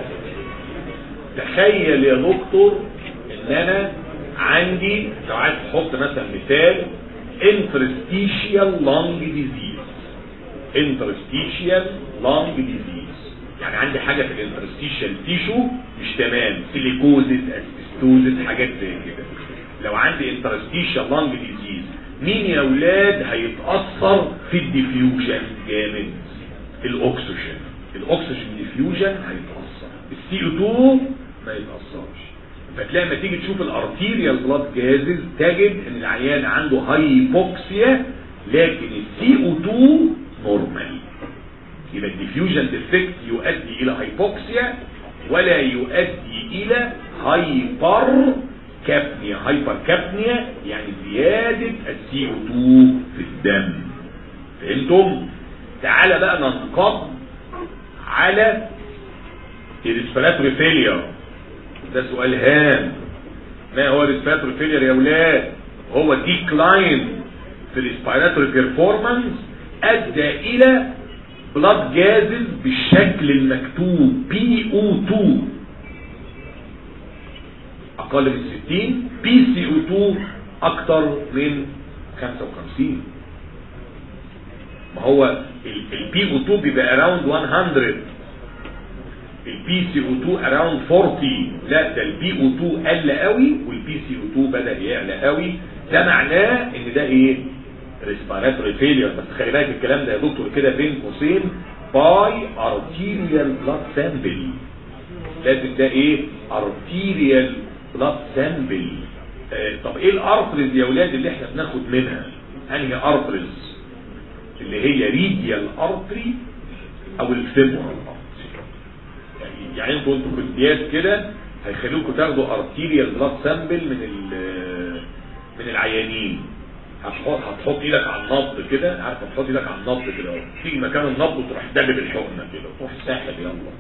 تخيل يا دكتور ان انا عندي لو عايز تحط مثلا مثال interstitial lung disease interstitial lung disease يعني عندي حاجة في الانترستيشال تيشو مش تمام سيليكوزيس اسبستوزيس حاجات زي كده لو عندي انترستيشال لانج ديزيز مين يا اولاد هيتأثر في الديفيوجن جامد الاكسجين الاكسجين ديفيوجن هيتأثر السي او 2 ما يتأثرش فتلاقي لما تيجي تشوف الارتيريال بلاد جازز تجد ان العيان عنده هايبوكسيا لكن السي او 2 نورمال يبقى الديفيوجن ديفكت يؤدي الى هايبوكسيا ولا يؤدي الى هايبر كابنيا هايبر كابنيا يعني زيادة السي او 2 في الدم فهمتم تعال بقى ننقض على الريسبيراتوري فيلير ده سؤال هام ما هو الريسبيراتوري فيلير يا اولاد هو ديكلاين في الريسبيراتوري بيرفورمانس ادى الى بلاد جازز بالشكل المكتوب بي او 2 اقل من 60 بي سي او 2 اكتر من 55 ما هو البي او 2 بيبقى اراوند 100 البي سي او 2 اراوند 40 لا ده البي او 2 قل قوي والبي سي او 2 بدا يعلى قوي ده معناه ان ده ايه ريسبيراتوري فيلير بس خلي بالك الكلام ده يا دكتور كده بين قوسين باي ارتيريال بلاد سامبل لازم ده ايه ارتيريال بلاد سامبل آه طب ايه الارتريز يا اولاد اللي احنا بناخد منها انهي ارتريز اللي هي ريديال ارتري او الفيمورال يعني يعني انتوا انتوا في امتياز كده هيخلوكوا تاخدوا ارتيريال بلاد سامبل من من العيانين هتحط هتحط ايدك على النبض كده عارف هتحط ايدك على النبض كده اهو تيجي مكان النبض وتروح دبب الحقنه كده وتروح ساحب يلا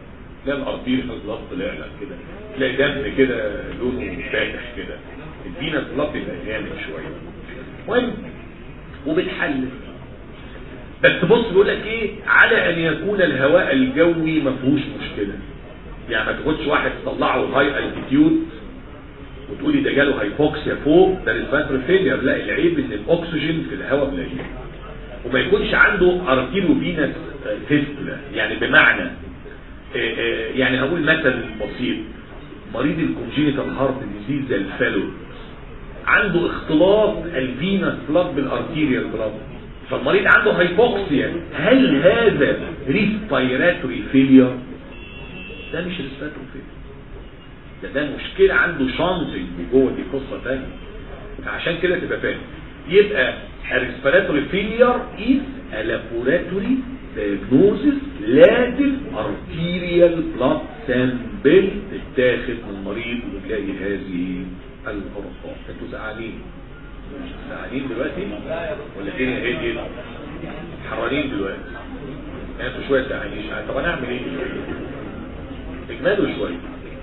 تلاقي الارتيريال بلاد طلع لك كده تلاقي دم كده لونه فاتح كده الفينس بلاد بيبقى جامد شويه المهم وبتحلل بس بص بيقول لك ايه على ان يكون الهواء الجوي ما فيهوش مشكله يعني ما تاخدش واحد تطلعه هاي التيتيود وتقولي ده جاله هايبوكسيا فوق ده ريسباتوري فيلير لا العيب ان الاكسجين في الهواء قليل وما يكونش عنده ارتيرو فينس فيستولا يعني بمعنى يعني هقول مثل بسيط مريض الكونجينيتال هارت ديزيز زي الفالو عنده اختلاط الفينس بلاد بالارتيريال بلاد فالمريض عنده هايبوكسيا هل هذا ريسبيراتوري فيلير ده مش ريسبيراتوري فيلير ده ده مشكلة عنده شانتنج جوه دي قصة تانية عشان كده تبقى فاهم يبقى الريسبيراتوري فيلير is a laboratory diagnosis لازم arterial blood sample تتاخد من المريض ونلاقي هذه الارقام انتوا زعلانين زعلانين دلوقتي ولا فين ايه دي حرانين دلوقتي انتوا شويه زعلانين طب انا اعمل ايه اجمالوا شويه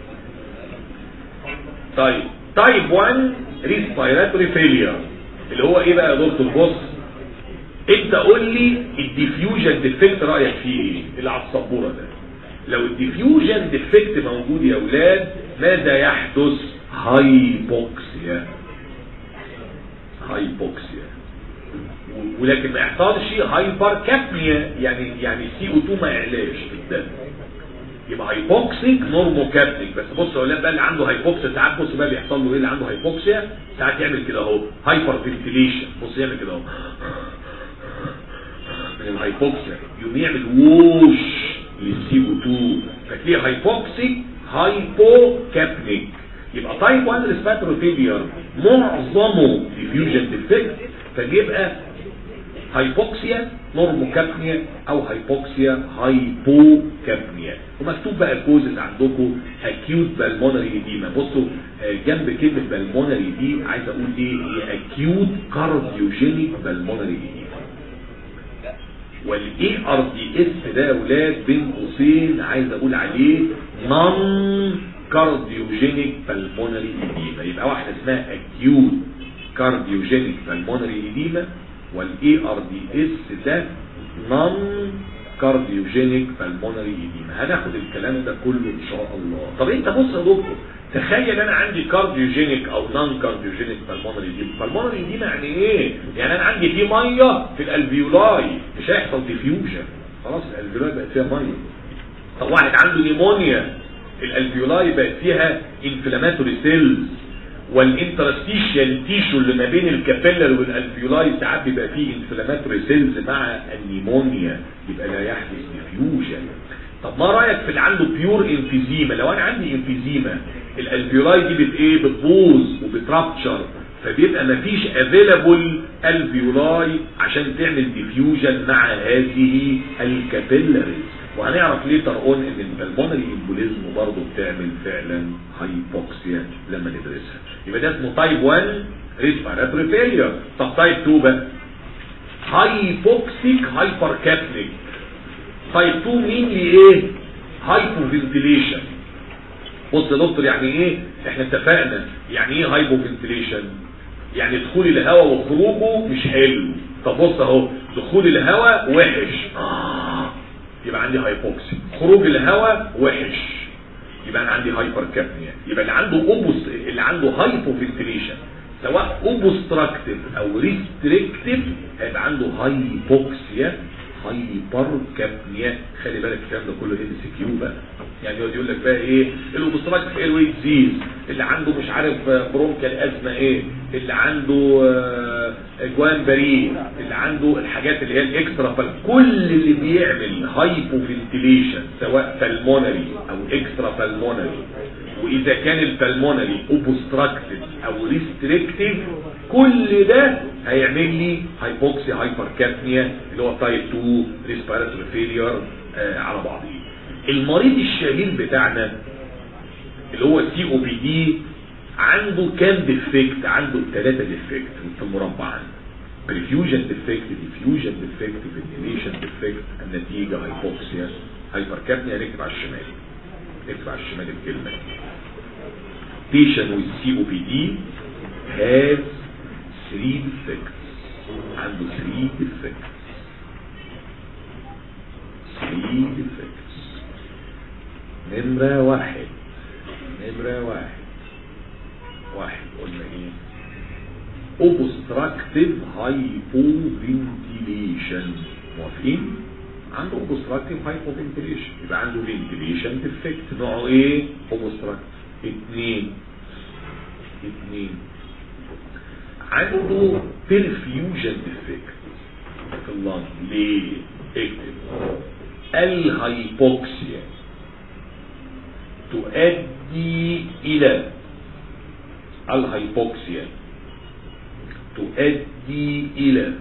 طيب تايب 1 ريسبيراتوري فيلير اللي هو ايه بقى يا دكتور بص انت قول لي الديفيوجن ديفكت رايك فيه ايه اللي على السبوره ده لو الديفيوجن ديفكت موجود يا اولاد ماذا يحدث هايبوكسيا هايبوكسيا ولكن ما يحصلش هايبر كابنيا يعني يعني سي او 2 ما يعلاش في الدم يبقى هايبوكسيك نورمو كابنيك بس بص يا اولاد بقى اللي عنده هايبوكسيا ساعات بص بقى بيحصل له ايه اللي عنده هايبوكسيا ساعات يعمل كده اهو هايبر فنتيليشن بص يعمل كده اهو من الهايبوكسيا يقوم يعمل ووش للسي او 2 فتلاقيه هايبوكسيك هايبو كابنيك يبقى تايب 1 ريسبيراتوري فيلير معظمه ديفيوجن ديفكت فبيبقى هايبوكسيا نورموكابنيا او هايبوكسيا هايبوكابنيا ومكتوب بقى الكوزز عندكم اكيوت بالمونري ايديما بصوا جنب كلمه بالمونري دي عايز اقول ايه هي اكيوت كارديوجينيك بالمونري ايديما والاي ار دي اس ده يا اولاد بين قوسين عايز اقول عليه نون كارديوجينيك بالمونري ايديما يبقى واحده اسمها اكيوت كارديوجينيك بالمونري ايديما والاي ار دي اس ده نون كارديوجينيك بالمونري ايديما هناخد الكلام ده كله ان شاء الله طب انت بص يا دكتور تخيل انا عندي كارديوجينيك او نون كارديوجينيك بالمونري ايديما بالمونري ايديما يعني ايه يعني انا عندي في ميه في الالفيولاي مش هيحصل ديفيوجن خلاص الالفيولاي بقت فيها ميه طب واحد عنده نيمونيا الالفيولاي بقت فيها انفلاماتوري سيلز والانترستيشيال تيشو اللي ما بين الكابيلر والالفيولاي ساعات بيبقى فيه انفلاماتوري سيلز مع النيمونيا يبقى لا يحدث ديفيوجن طب ما رايك في اللي عنده بيور انفيزيما لو انا عندي انفيزيما الالفيولاي دي بت ايه بتبوظ وبترابتشر فبيبقى مفيش افيلابل الفيولاي عشان تعمل ديفيوجن مع هذه الكابيلاريز وهنعرف ليه ترقون ان البلمونري امبوليزم برضه بتعمل فعلا هايبوكسيا لما ندرسها يبقى ده اسمه تايب 1 ريسبيراتوري فيلير طب تايب 2 بقى هايبوكسيك هايبر كابنيك تايب 2 مين لي ايه هايبو فنتيليشن بص يا دكتور يعني ايه احنا اتفقنا يعني ايه هايبو فنتيليشن يعني دخول الهواء وخروجه مش حلو طب بص اهو دخول الهواء وحش آه. يبقى عندي هايبوكسي خروج الهواء وحش يبقى انا عندي هايبر كابنيا يبقى اللي عنده اوبوس اللي عنده هايبو فنتيليشن سواء اوبوستراكتيف او ريستريكتيف هيبقى عنده هايبوكسيا هايبر كابنيا خلي بالك الكلام ده كله ام سي كيو بقى يعني يقعد يقول لك بقى ايه الاوبستراكتيف اير واي ديزيز اللي عنده مش عارف برونكال ازمه ايه اللي عنده جوان بري اللي عنده الحاجات اللي هي الاكسترا فال كل اللي بيعمل هايبو فنتيليشن سواء بالمونري او اكسترا بالمونري واذا كان البلمونري اوبستراكتيف او ريستريكتيف كل ده هيعمل لي هايبوكسي هايبر كابنيا اللي هو تايب 2 ريسبيراتوري فيلير آه على بعضه المريض الشهير بتاعنا اللي هو سي او بي دي عنده كام ديفكت عنده ثلاثة ديفكت في المربع عنده بريفيوجن ديفكت ديفيوجن ديفكت فنتيليشن ديفكت النتيجة هايبوكسيا هايبر كابنيا نكتب على الشمال اكتب على الشمال الكلمة patient with COPD has three defects عنده three defects three defects نمرة واحد نمرة واحد واحد قلنا ايه obstructive hypoventilation موافقين عنده obstructive hypoventilation يبقى عنده ventilation defect نوعه ايه obstructive اتنين اتنين عنده perfusion defect في اللنج ليه اكتب الهايبوكسيا تؤدي الى الهايبوكسيا تؤدي الى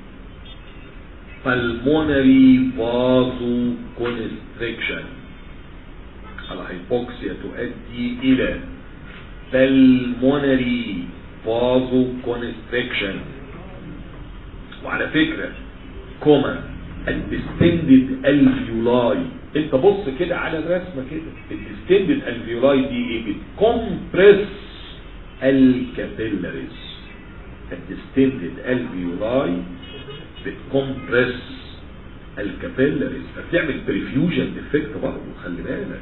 pulmonary vasoconstriction الهايبوكسيا تؤدي الى pulmonary vasoconstriction وعلى فكرة كوما الديستندد الفيولاي انت بص كده على الرسمة كده الديستندد الفيولاي دي ايه بتكمبرس الكابيلاريز الديستندد الفيولاي بتكمبرس الكابيلاريز فبتعمل بريفيوجن ديفكت برضه خلي بالك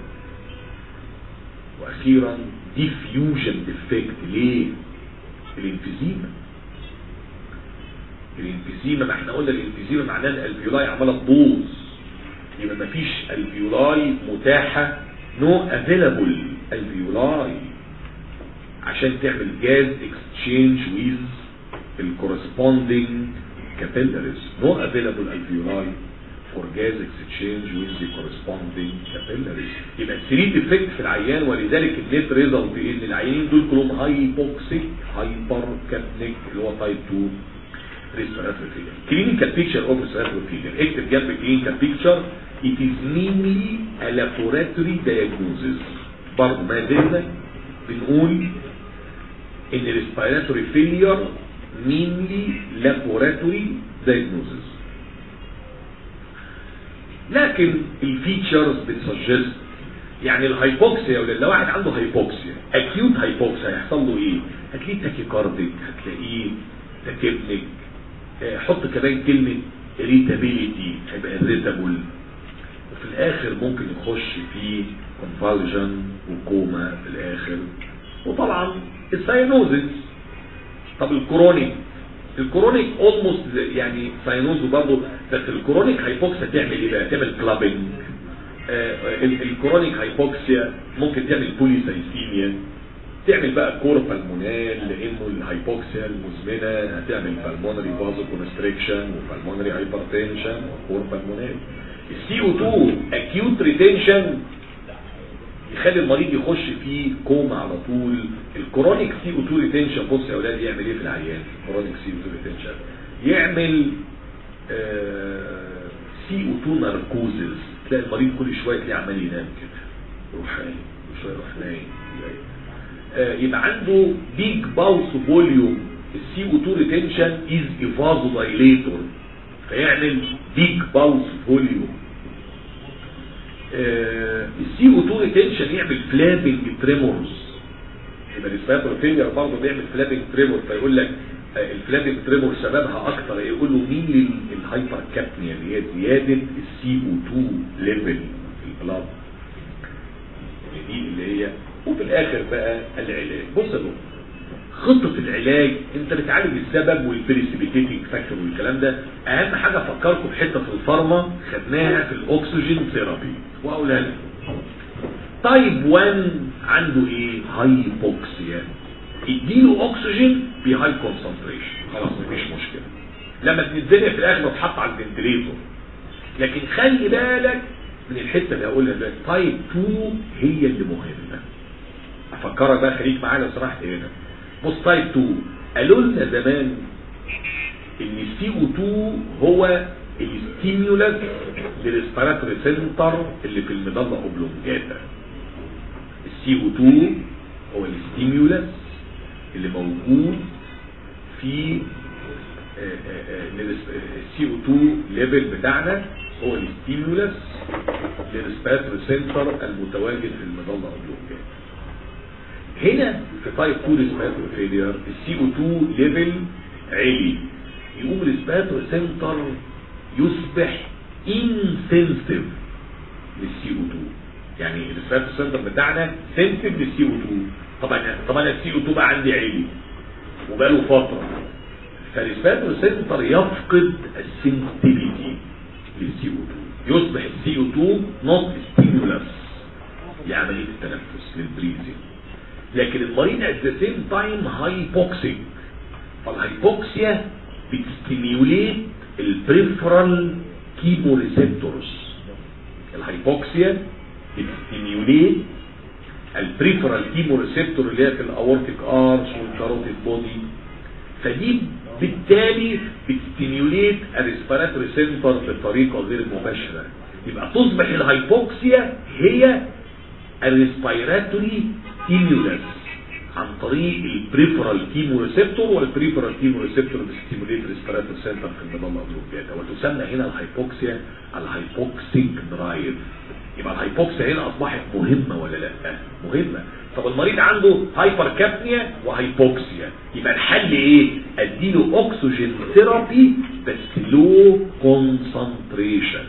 واخيرا ديفيوجن ديفكت ليه الانفيزيما الانفيزيما ما احنا قلنا الانفيزيما معناه ان الفيولاي عماله تبوظ يبقى ما فيش الفيولاي متاحه نو افيلابل الفيولاي عشان تعمل جاز اكسشينج ويز الكورسبوندينج capillaries no available alveoli for gas exchange with the corresponding capillaries يبقى 3 ديفكت في العيان ولذلك النت ريزلت ايه ان العيانين دول كلهم هايبوكسيك هايبر كابنيك اللي هو تايب 2 respiratory failure clinical picture of respiratory failure اكتب جنب clinical picture it is mainly a laboratory diagnosis برضه ما زلنا بنقول ان respiratory failure mainly laboratory diagnosis لكن الفيتشرز بتسجست يعني الهايبوكسيا ولا لو واحد عنده هايبوكسيا اكيوت هايبوكسيا هيحصل له ايه هتلاقيه تاكيكارديك هتلاقيه تاكيبنيك حط كمان كلمة irritability هيبقى irritable وفي الاخر ممكن يخش في convulsion وكوما في الاخر وطبعا الساينوزس طب الكرونيك الكرونيك اولموست يعني ساينوز برضه بس الكرونيك هايبوكسيا تعمل ايه بقى تعمل كلابنج آه الكرونيك هايبوكسيا ممكن تعمل بوليسايسيميا تعمل بقى كور بالمونال لانه الهايبوكسيا المزمنه هتعمل بالمونري فازو كونستريكشن وبالمونري هايبرتنشن وكور بالمونال السي او 2 اكيوت ريتنشن يخلي المريض يخش في كوما على طول الكرونيك سي او 2 ريتنشن بص يا اولاد يعمل ايه في العيان الكرونيك سي او 2 ريتنشن يعمل سي او 2 ناركوزز تلاقي المريض كل شويه تلاقيه عمال ينام كده يروح قايم كل شويه يروح نايم آه يبقى عنده بيج باوس فوليوم السي او 2 ريتنشن از افازو دايليتور فيعمل بيج باوس فوليوم السي او 2 ريتنشن يعمل فلابنج تريمورز يبقى الريسبيراتوري فيلير برضه بيعمل فلابنج تريمور فيقول لك الفلابنج تريمور سببها اكتر يقول له مين الهايبر كابنيا اللي هي زياده السي او 2 ليفل في البلاد دي اللي هي وفي الاخر بقى العلاج بص يا خطة العلاج انت بتعالج السبب والبريسيبيتيتنج فاكتور والكلام ده اهم حاجة افكركم بحتة في الفارما خدناها في الاكسجين ثيرابي واقولها لك تايب 1 عنده ايه هايبوكسيا اديله اكسجين بهاي كونسنتريشن خلاص مفيش مشكلة لما تنزلها في الاخر بتحط على الفنتليتور لكن خلي بالك من الحته اللي هقولها دلوقتي تايب 2 هي اللي مهمه افكرك بقى خليك معايا لو سمحت هنا بص تايب 2 قالوا لنا زمان ان السي او 2 هو الستيمولس للريسبيراتوري سنتر اللي في المضله اوبلونجاتا السي او 2 هو الستيمولس اللي موجود في السي او 2 ليفل بتاعنا هو الستيمولس للريسبيراتوري سنتر المتواجد في المظله اوبلونجات هنا في تايب 2 ريسبيراتوري فيلير السي او 2 ليفل عالي يقوم الريسبيراتوري سنتر يصبح انسنسيف للسي او 2 يعني الريسبيراتوري سنتر بتاعنا سنسيف للسي او 2 طبعا طبعا السي او 2 بقى عندي عالي وبقاله فتره فالريسبيراتوري سنتر يفقد السنسيتيفيتي للسي او 2 يصبح السي او 2 نوت ستيمولس لعمليه التنفس للبريزنج لكن المريض at the same time هايبوكسيك فالهايبوكسيا بتستيميوليت البريفرال كيمو ريسبتورز الهايبوكسيا بتستيميوليت البريفرال كيمو ريسبتور اللي هي في الاورتيك ارش والكاروتيد بودي فدي بالتالي بتستيميوليت الريسبيراتوري سنتر بطريقه غير مباشره يبقى تصبح الهايبوكسيا هي الريسبيراتوري ستيمولس عن طريق البريفرال كيمو ريسبتور والبريفرال كيمو ريسبتور بستيموليت ريسبيراتوري سنتر في النظام الأوبلوبياتا وتسمى هنا الهايبوكسيا الهايبوكسيك درايف يبقى الهايبوكسيا هنا أصبحت مهمة ولا لا مهمة طب المريض عنده هايبر كابنيا وهايبوكسيا يبقى الحل ايه اديله اكسجين ثيرابي بس لو كونسنتريشن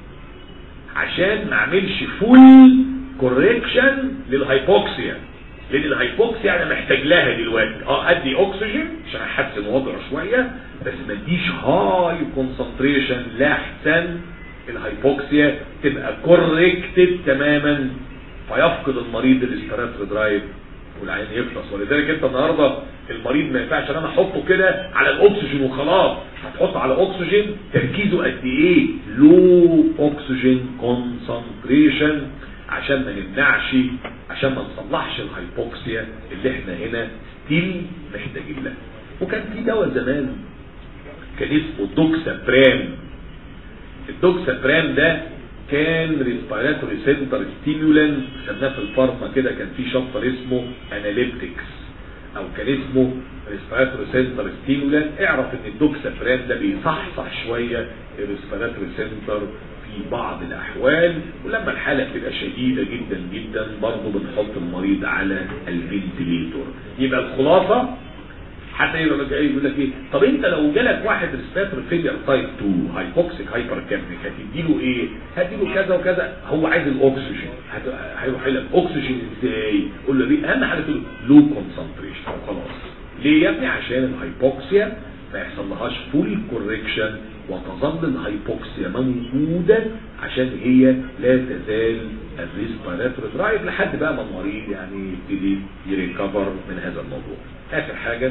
عشان ما اعملش فول كوريكشن للهايبوكسيا لان الهايبوكسيا انا محتاج لها دلوقتي اه ادي اكسجين عشان احسن وضعه شويه بس ما اديش هاي كونسنتريشن لاحسن الهايبوكسيا تبقى كوريكتد تماما فيفقد المريض الاسبيراتوري درايف والعين يفلس ولذلك انت النهارده المريض ما ينفعش ان انا احطه كده على الاكسجين وخلاص هتحطه على اكسجين تركيزه قد ايه لو اكسجين كونسنتريشن عشان ما نمنعش عشان ما نصلحش الهايبوكسيا اللي احنا هنا ستيل محتاجين لها وكان في دواء زمان كان اسمه دوكسا برام الدوكسا برام ده كان ريسبيراتوري سنتر ستيمولانت خدناه في الفارما كده كان في شابتر اسمه اناليبتكس او كان اسمه ريسبيراتوري سنتر ستيمولانت اعرف ان الدوكسا برام ده بيصحصح شويه الريسبيراتوري سنتر في بعض الاحوال ولما الحاله بتبقى شديده جدا جدا برضه بنحط المريض على الفنتليتور يبقى الخلاصه حتى يبقى جاي يقول لك ايه طب انت لو جالك واحد ريسبيراتوري فيلير تايب 2 هايبوكسيك هايبر كابنيك هتديله ايه هتديله كذا وكذا هو عايز الاكسجين هيروح لك اكسجين ازاي قول له ليه اهم حاجه تقول لو كونسنتريشن خلاص ليه يا ابني عشان الهايبوكسيا ما يحصلهاش فول كوريكشن وتظل الهايبوكسيا موجودة عشان هي لا تزال الريسبيراتوري درايف لحد بقى ما المريض يعني يبتدي يريكفر من هذا الموضوع اخر حاجة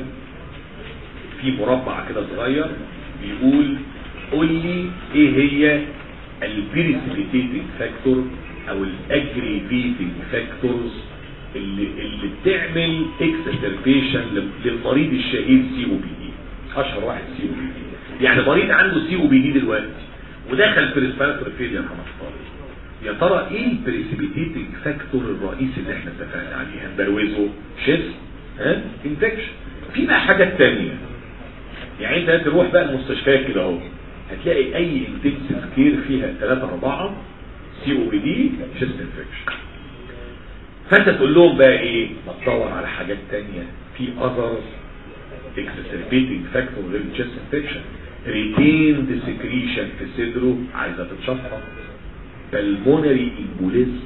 في مربع كده صغير بيقول قول لي ايه هي البريسبيتيتنج فاكتور او الاجريفيتنج فاكتورز اللي اللي بتعمل اكسسربيشن للمريض الشهير سي او بي دي اشهر واحد سي او بي دي يعني مريض عنده سي او بي دي دلوقتي ودخل في ريسبيراتوري فيلير خلاص يا ترى ايه البريسبيتيتنج فاكتور الرئيسي اللي احنا اتفقنا عليه هنبروزه شيس ها انفكشن في بقى حاجات تانية يعني انت تروح بقى المستشفيات كده اهو هتلاقي اي انتنسيف كير فيها 3 4 سي او بي دي شيست انفكشن فانت تقول لهم بقى ايه ما تدور على حاجات تانية في اذر exacerbating فاكتور غير الشيست انفكشن ريتيند سكريشن في صدره عايزه تتشفط بالمونري امبوليزم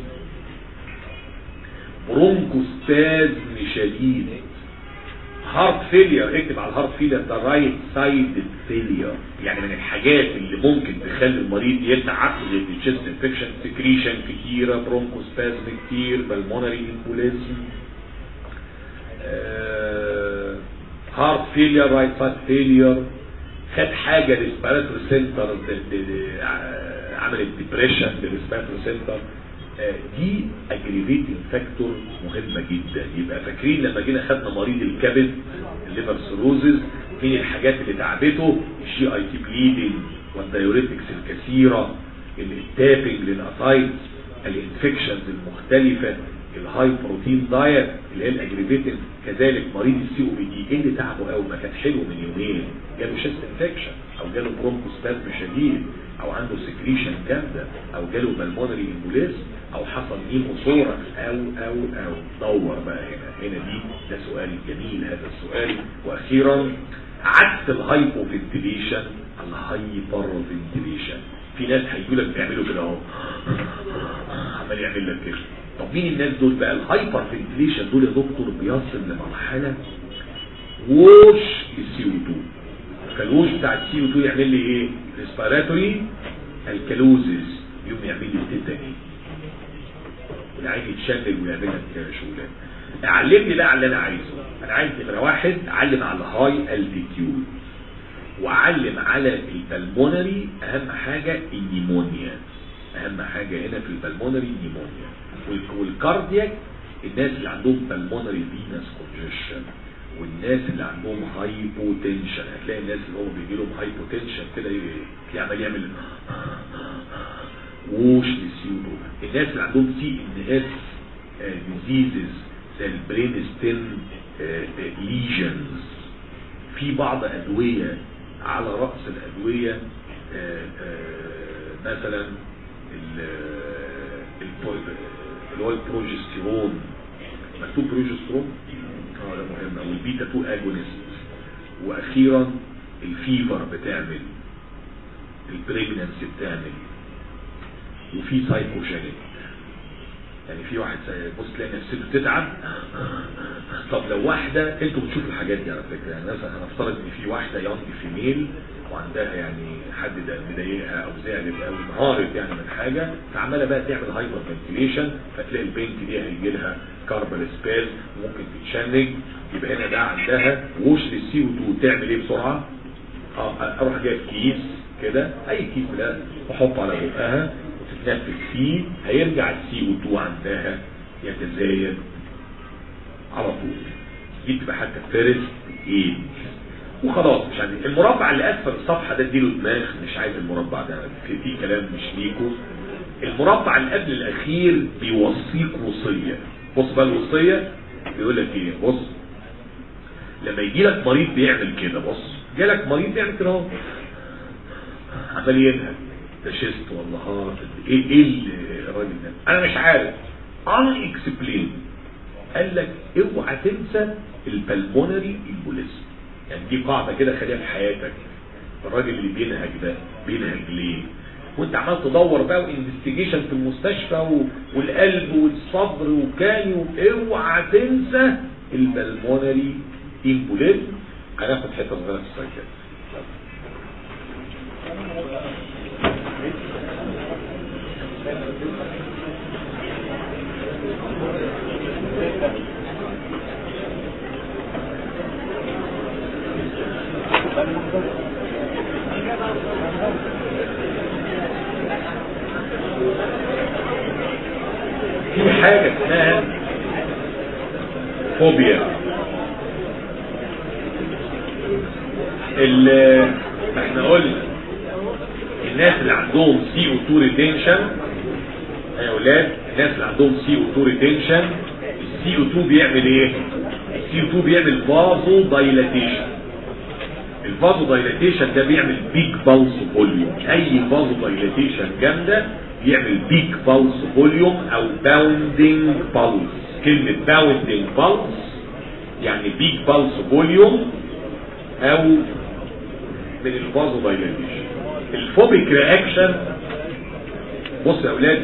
برونكوستازم شديد هارت فيلير اكتب على الهارت فيلير ده رايت سايد فيلير يعني من الحاجات اللي ممكن تخلي المريض يتعب غير الشيست انفكشن سكريشن كتيره برونكوستازم كتير بالمونري امبوليزم هارت فيلير رايت سايد فيلير خد حاجه ريسبيراتوري سنتر عملت ديبريشن للريسبيراتوري سنتر دي اجريفيتنج فاكتور مهمه جدا يبقى فاكرين لما جينا خدنا مريض الكبد الليفر سيروزز من الحاجات اللي تعبته الجي اي تي بليدنج والدايوريتكس الكثيره التابنج للاسايتس الانفكشنز المختلفه الهاي بروتين دايت اللي هي الاجريفيتد كذلك مريض السي او بي دي ايه اللي تعبه قوي ما كان حلو من يومين جاله شيست انفكشن او جاله برونكوسبازم شديد او عنده سكريشن جامده او جاله بالمونري امبوليزم او حصل نيموثوركس او او او دور بقى هنا هنا دي ده سؤال جميل هذا السؤال واخيرا عكس الهايبو فنتيليشن الهايبر فنتيليشن في ناس هيجوا لك بيعملوا كده اهو عمال يعمل لك كده طب مين الناس دول بقى الهايبر فنتيليشن دول يا دكتور بيصل لمرحله ووش السي او 2 فالوش بتاع السي او 2 يعمل لي ايه ريسبيراتوري الكالوزيس يوم يعمل لي تيتاني والعين يتشنج ويعمل لك شغلانه علمني بقى على اللي انا عايزه انا عايز نمره واحد علم على الهاي التيتيود وعلم على البلمونري اهم حاجة النيمونيا اهم حاجة هنا في البلمونري النيمونيا والكاردياك الناس اللي عندهم بلمونري فينس كونجيشن والناس اللي عندهم هايبوتنشن هتلاقي الناس اللي هم بيجي لهم هايبوتنشن كده تلاقيه عمال يعمل ووش للسيودو الناس اللي عندهم سي ان اس ديزيزز زي البرين ستين ليجنز في بعض ادويه على رأس الأدوية آآ آآ مثلا اللي هو البروجستيرون مكتوب بروجستيرون اه ده مهم او البيتا 2 اجونست واخيرا الفيفر بتعمل البريجننسي بتعمل وفي سايكوجينيك يعني في واحد بص تلاقي نفسيته تتعب طب لو واحدة انتوا بتشوفوا الحاجات دي على فكرة يعني مثلا هنفترض ان في واحدة يونج فيميل وعندها يعني حد ده مضايقها او زعلت او انهارت يعني من حاجة فعمالة بقى تعمل هايبر فنتيليشن فتلاقي البنت دي هيجي لها كاربال سباز ممكن تتشنج يبقى هنا ده عندها وش للسي او 2 تعمل ايه بسرعة؟ اه اروح جايب كيس كده اي كيس ده واحطه على بقها وتتنفس فيه هيرجع السي او 2 عندها يتزايد على طول دي بتبقى حتى فيرست ايد وخلاص مش عايز المربع اللي اسفل الصفحه ده اديله دماغ مش عايز المربع ده في, في كلام مش ليكو المربع اللي قبل الاخير بيوصيك وصيه بص بقى الوصيه بيقول لك ايه بص لما يجي لك مريض بيعمل كده بص جالك مريض بيعمل كده اهو عمال ينهج ده شيست ولا هارت ايه ايه الراجل ده انا مش عارف ان اكسبلين قال لك اوعى تنسى البلمونري امبوليزم يعني دي قاعده كده خليها في حياتك الراجل اللي بينهج ده بينهج ليه وانت عمال تدور بقى وانفستيجيشن في المستشفى و... والقلب والصدر وكاني اوعى تنسى البلمونري امبوليزم هناخد حته صغيره في السايكات في حاجة اسمها فوبيا اللي احنا قلنا الناس اللي عندهم سي او 2 ريتنشن يا اولاد الناس اللي عندهم سي او 2 ريتنشن السي او 2 بيعمل ايه السي او 2 بيعمل فازو دايلاتيشن الفازو دايلاتيشن ده بيعمل بيك بالس فوليوم اي فازو دايلاتيشن جامده بيعمل بيك بالس فوليوم او باوندينج بالس كلمه باوندينج بالس يعني بيك بالس فوليوم او من الفازو دايلاتيشن الفوبيك رياكشن بص يا اولاد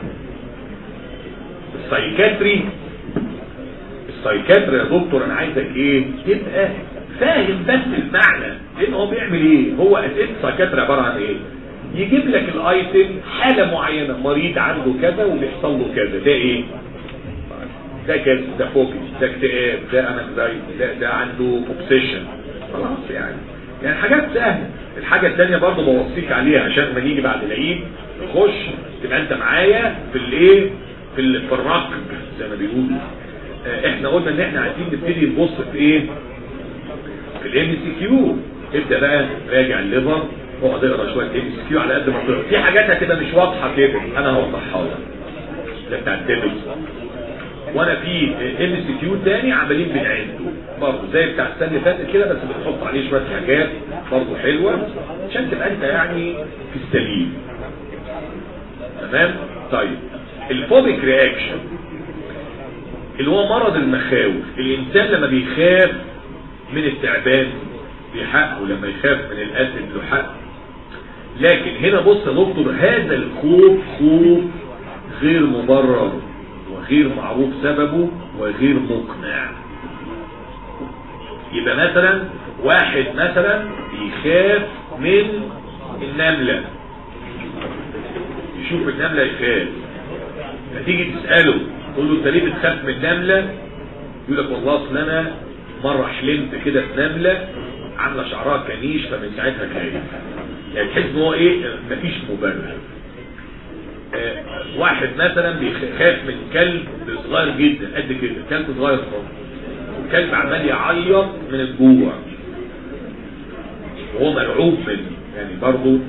السايكاتري السايكاتري يا دكتور انا عايزك ايه تبقى فاهم بس المعنى لان هو بيعمل ايه هو اسئله السايكاتري عباره عن ايه يجيب لك الايتم حاله معينه مريض عنده كذا وبيحصل له كذا ده ايه ده كذا ده فوكس ده اكتئاب ده انكزايتي ده ده عنده اوبسيشن خلاص يعني يعني حاجات سهله الحاجه الثانيه برضه بوصيك عليها عشان ما نيجي بعد العيد نخش تبقى انت معايا في الايه في ال- في الركب زي ما بيقولوا آه، احنا قلنا ان احنا عايزين نبتدي نبص في ايه في الام سي كيو ابدا بقى راجع الليفر اقعد اقرا شويه ام سي كيو على قد ما تقدر في حاجات هتبقى مش واضحه كده انا هوضحها لك ده بتاع الدبل وانا في ام سي كيو تاني عمالين بنعده برضه زي بتاع السنه اللي فاتت كده بس بنحط عليه شويه حاجات برضه حلوه عشان تبقى انت يعني في السليم تمام طيب الفوبيك رياكشن اللي هو مرض المخاوف الانسان لما بيخاف من التعبان بحقه لما يخاف من الاسد له حق لكن هنا بص يا دكتور هذا الخوف خوف غير مبرر وغير معروف سببه وغير مقنع يبقى مثلا واحد مثلا بيخاف من النملة يشوف النملة يخاف فتيجي تسأله تقول له انت ليه بتخاف من النملة يقول لك والله اصل انا مرة حلمت كده في نملة عاملة شعرها كنيش فمن ساعتها خايف يعني تحس ان هو ايه مفيش مبرر آه واحد مثلا بيخاف من كلب صغير جدا قد كده كلب صغير خالص والكلب عمال يعيط من الجوع وهو مرعوب منه يعني برضه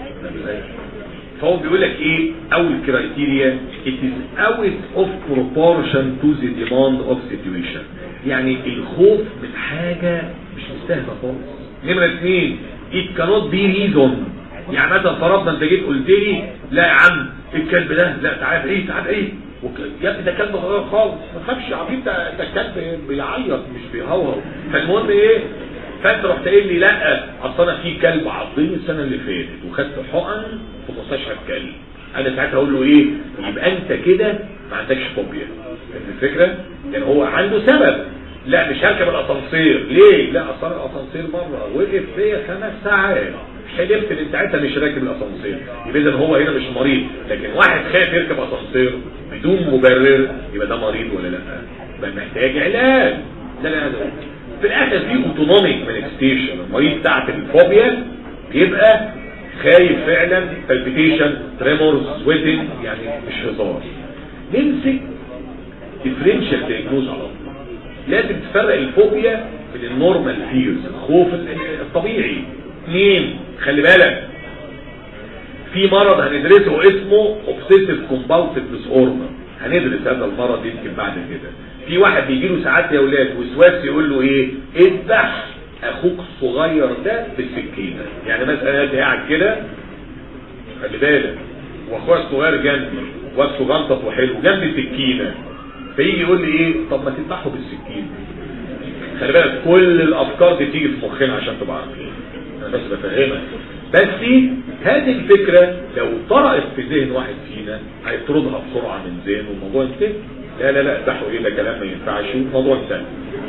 فهو بيقول لك ايه اول كرايتيريا it is out of proportion to the demand of situation يعني الخوف من حاجة مش مستاهله خالص نمرة اثنين it cannot be reason يعني مثلا فرضنا انت جيت قلت لي لا يا عم الكلب ده لا تعال ايه تعال ايه يا ابني ده كلب صغير خالص ما تخافش يا عبيد ده ده الكلب بيعيط مش بيهوهو فالمهم ايه فانت رحت قايل لي لا اصل انا في كلب عضني السنه اللي فاتت وخدت حقن في مستشفى الكلب انا ساعتها اقول له ايه يبقى انت كده ما عندكش فوبيا فاهم الفكره يعني هو عنده سبب لا مش هركب الاسانسير ليه لا اصل الاسانسير مره وقف فيا خمس ساعات حلمت ان ساعتها مش راكب الاسانسير يبقى اذا هو هنا مش مريض لكن واحد خايف يركب اسانسير بدون مبرر يبقى ده مريض ولا لا يبقى محتاج علاج ده لا ده في الاخر في اوتونوميك مانيفستيشن المريض بتاعت الفوبيا بيبقى خايف فعلا بالبيتيشن تريمورز سويتنج يعني مش هزار نمسك ديفرنشال دايجنوز على طول لازم تفرق الفوبيا من النورمال فيرز الخوف الطبيعي اثنين خلي بالك في مرض هندرسه اسمه اوبسيسيف كومبالسيف ديس اوردر هندرس هذا المرض يمكن بعد كده في واحد بيجي له ساعات يا اولاد وسواس يقول له ايه اذبح اخوك الصغير ده بالسكينه يعني مثلا انت قاعد كده خلي بالك واخويا الصغير جنبي واسه غلطت وحلو جنبي سكينه فيجي يقول لي ايه طب ما تذبحه بالسكينه خلي بالك كل الافكار دي تيجي في مخنا عشان تبقى عارفين انا بس بفهمك بس هذه الفكرة لو طرأت في ذهن واحد فينا هيطردها بسرعة من ذهنه والموضوع انتهى لا لا لا افتحوا ايه ده كلام ما ينفعش الموضوع انتهى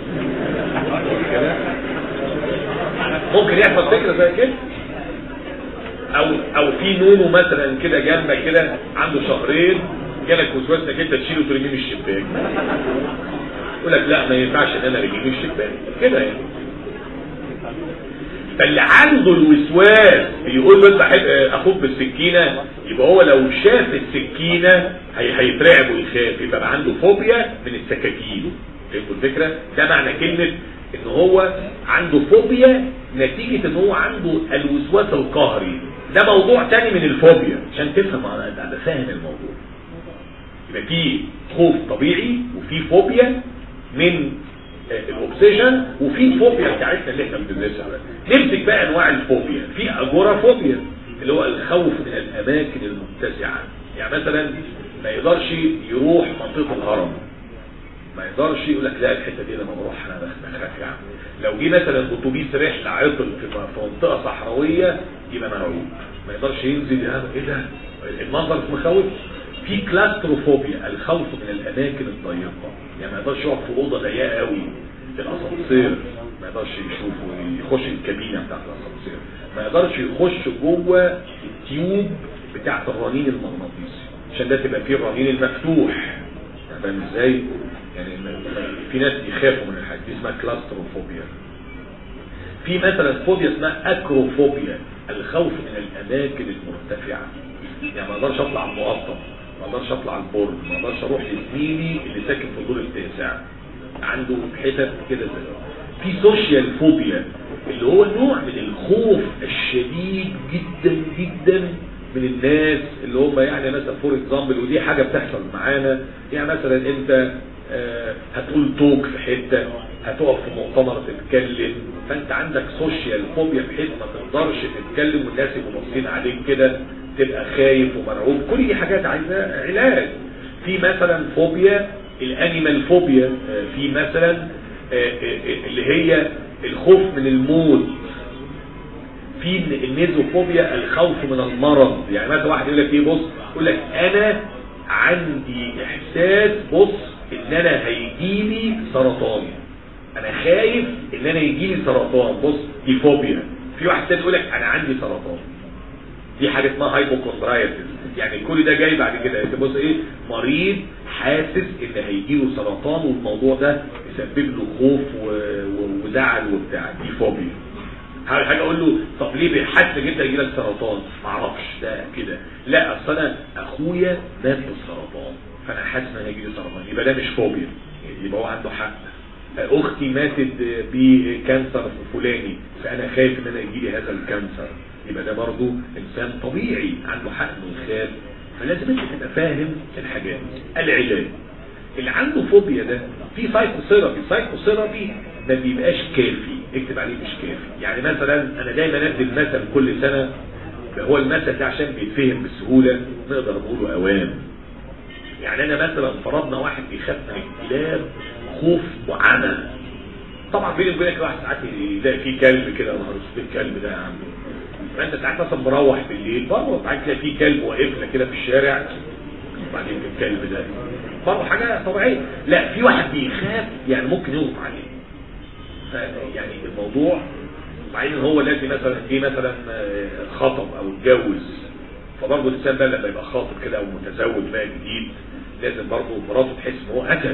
ممكن يحصل فكرة زي كده او او في نونو مثلا كده جنبك كده عنده شهرين جالك وسواس انك انت تشيله وترميه من الشباك يقول لك لا ما ينفعش ان انا ارميه من الشباك كده يعني فاللي عنده الوسواس يقول له انت بحب اخوك بالسكينه يبقى هو لو شاف السكينه هي هيترعب ويخاف يبقى عنده فوبيا من السكاكين فهمتوا الفكره؟ ده معنى كلمه ان هو عنده فوبيا نتيجه ان هو عنده الوسواس القهري ده موضوع تاني من الفوبيا عشان تفهم انا انا فاهم الموضوع يبقى في خوف طبيعي وفي فوبيا من الاوبسيشن وفي فوبيا بتاعتنا اللي احنا بندرسها نمسك بقى انواع الفوبيا في اجورافوبيا اللي هو الخوف من الاماكن المتسعه يعني مثلا ما يقدرش يروح منطقه الهرم ما يقدرش يقول لك لا الحته دي لما بروح انا بخاف يعني لو جه مثلا اتوبيس رحله عطل في منطقه صحراويه يبقى مرعوب ما يقدرش ينزل ايه ده المنظر مخوف في كلاستروفوبيا الخوف من الاماكن الضيقه يعني ما يقدرش يقعد في اوضه ضيقه قوي في الاسانسير ما يقدرش يشوف ويخش الكابينه بتاعت الاسانسير ما يقدرش يخش جوه التيوب بتاعت الرنين المغناطيسي عشان ده تبقى فيه الرنين المفتوح فاهم ازاي يعني في ناس بيخافوا من الحاجات دي اسمها كلاستروفوبيا في مثلا فوبيا اسمها اكروفوبيا الخوف من الاماكن المرتفعه يعني ما اقدرش اطلع المقطم ما اقدرش اطلع البرج ما اقدرش اروح لزميلي اللي ساكن في الدور التاسع عنده حتت كده زي في سوشيال فوبيا اللي هو نوع من الخوف الشديد جدا جدا من الناس اللي هم يعني مثلا فور اكزامبل ودي حاجه بتحصل معانا يعني مثلا انت آه، هتقول توك في حتة هتقف في مؤتمر تتكلم فانت عندك سوشيال فوبيا بحيث ما تقدرش تتكلم والناس يبقوا باصين عليك كده تبقى خايف ومرعوب كل دي حاجات عايزة علاج في مثلا فوبيا الانيمال فوبيا آه، في مثلا آه، آه، اللي هي الخوف من الموت في النيزوفوبيا الخوف من المرض يعني مثلا واحد يقول لك ايه بص يقول لك انا عندي احساس بص ان انا هيجيلي سرطان انا خايف ان انا يجيلي سرطان بص دي فوبيا في واحد تاني يقول لك انا عندي سرطان دي حاجه اسمها هايبوكوندرايتس يعني كل ده جاي بعد كده انت بص ايه مريض حاسس ان هيجيله سرطان والموضوع ده يسبب له خوف و- و- وزعل وبتاع دي فوبيا حاجه حاجة اقول له طب ليه بيحس جدا يجي لك سرطان ما اعرفش ده كده لا اصل انا اخويا مات بالسرطان فانا حاسس ان هيجي لي سرطان يبقى ده مش فوبيا يبقى هو عنده حق اختي ماتت بكانسر فلاني فانا خايف ان انا يجي لي هذا الكانسر يبقى ده برضه انسان طبيعي عنده حق انه يخاف فلازم انت تبقى فاهم الحاجات العلاج اللي عنده فوبيا ده في سايكوثيرابي سايكوثيرابي ما بيبقاش كافي اكتب عليه مش كافي يعني مثلا انا دايما ادي المثل كل سنه هو المثل ده عشان بيتفهم بسهوله نقدر نقوله اوام يعني انا مثلا فرضنا واحد بيخاف من الكلاب خوف وعمى طبعا بيني وبينك واحد ساعات يلاقي فيه كلب كده نهار اسود الكلب ده يا عم فانت ساعات مثلا مروح بالليل برضه ساعات تلاقي فيه كلب واقف لك كده في الشارع وبعدين الكلب ده برضه حاجه طبيعيه لا في واحد بيخاف يعني ممكن يغلط عليه ف- يعني الموضوع بعدين هو لازم مثلا ايه مثلا آه، خطب او اتجوز فبرضه الانسان بقى لما يبقى خاطب كده او متزوج بقى جديد لازم برضه مراته تحس ان هو قتل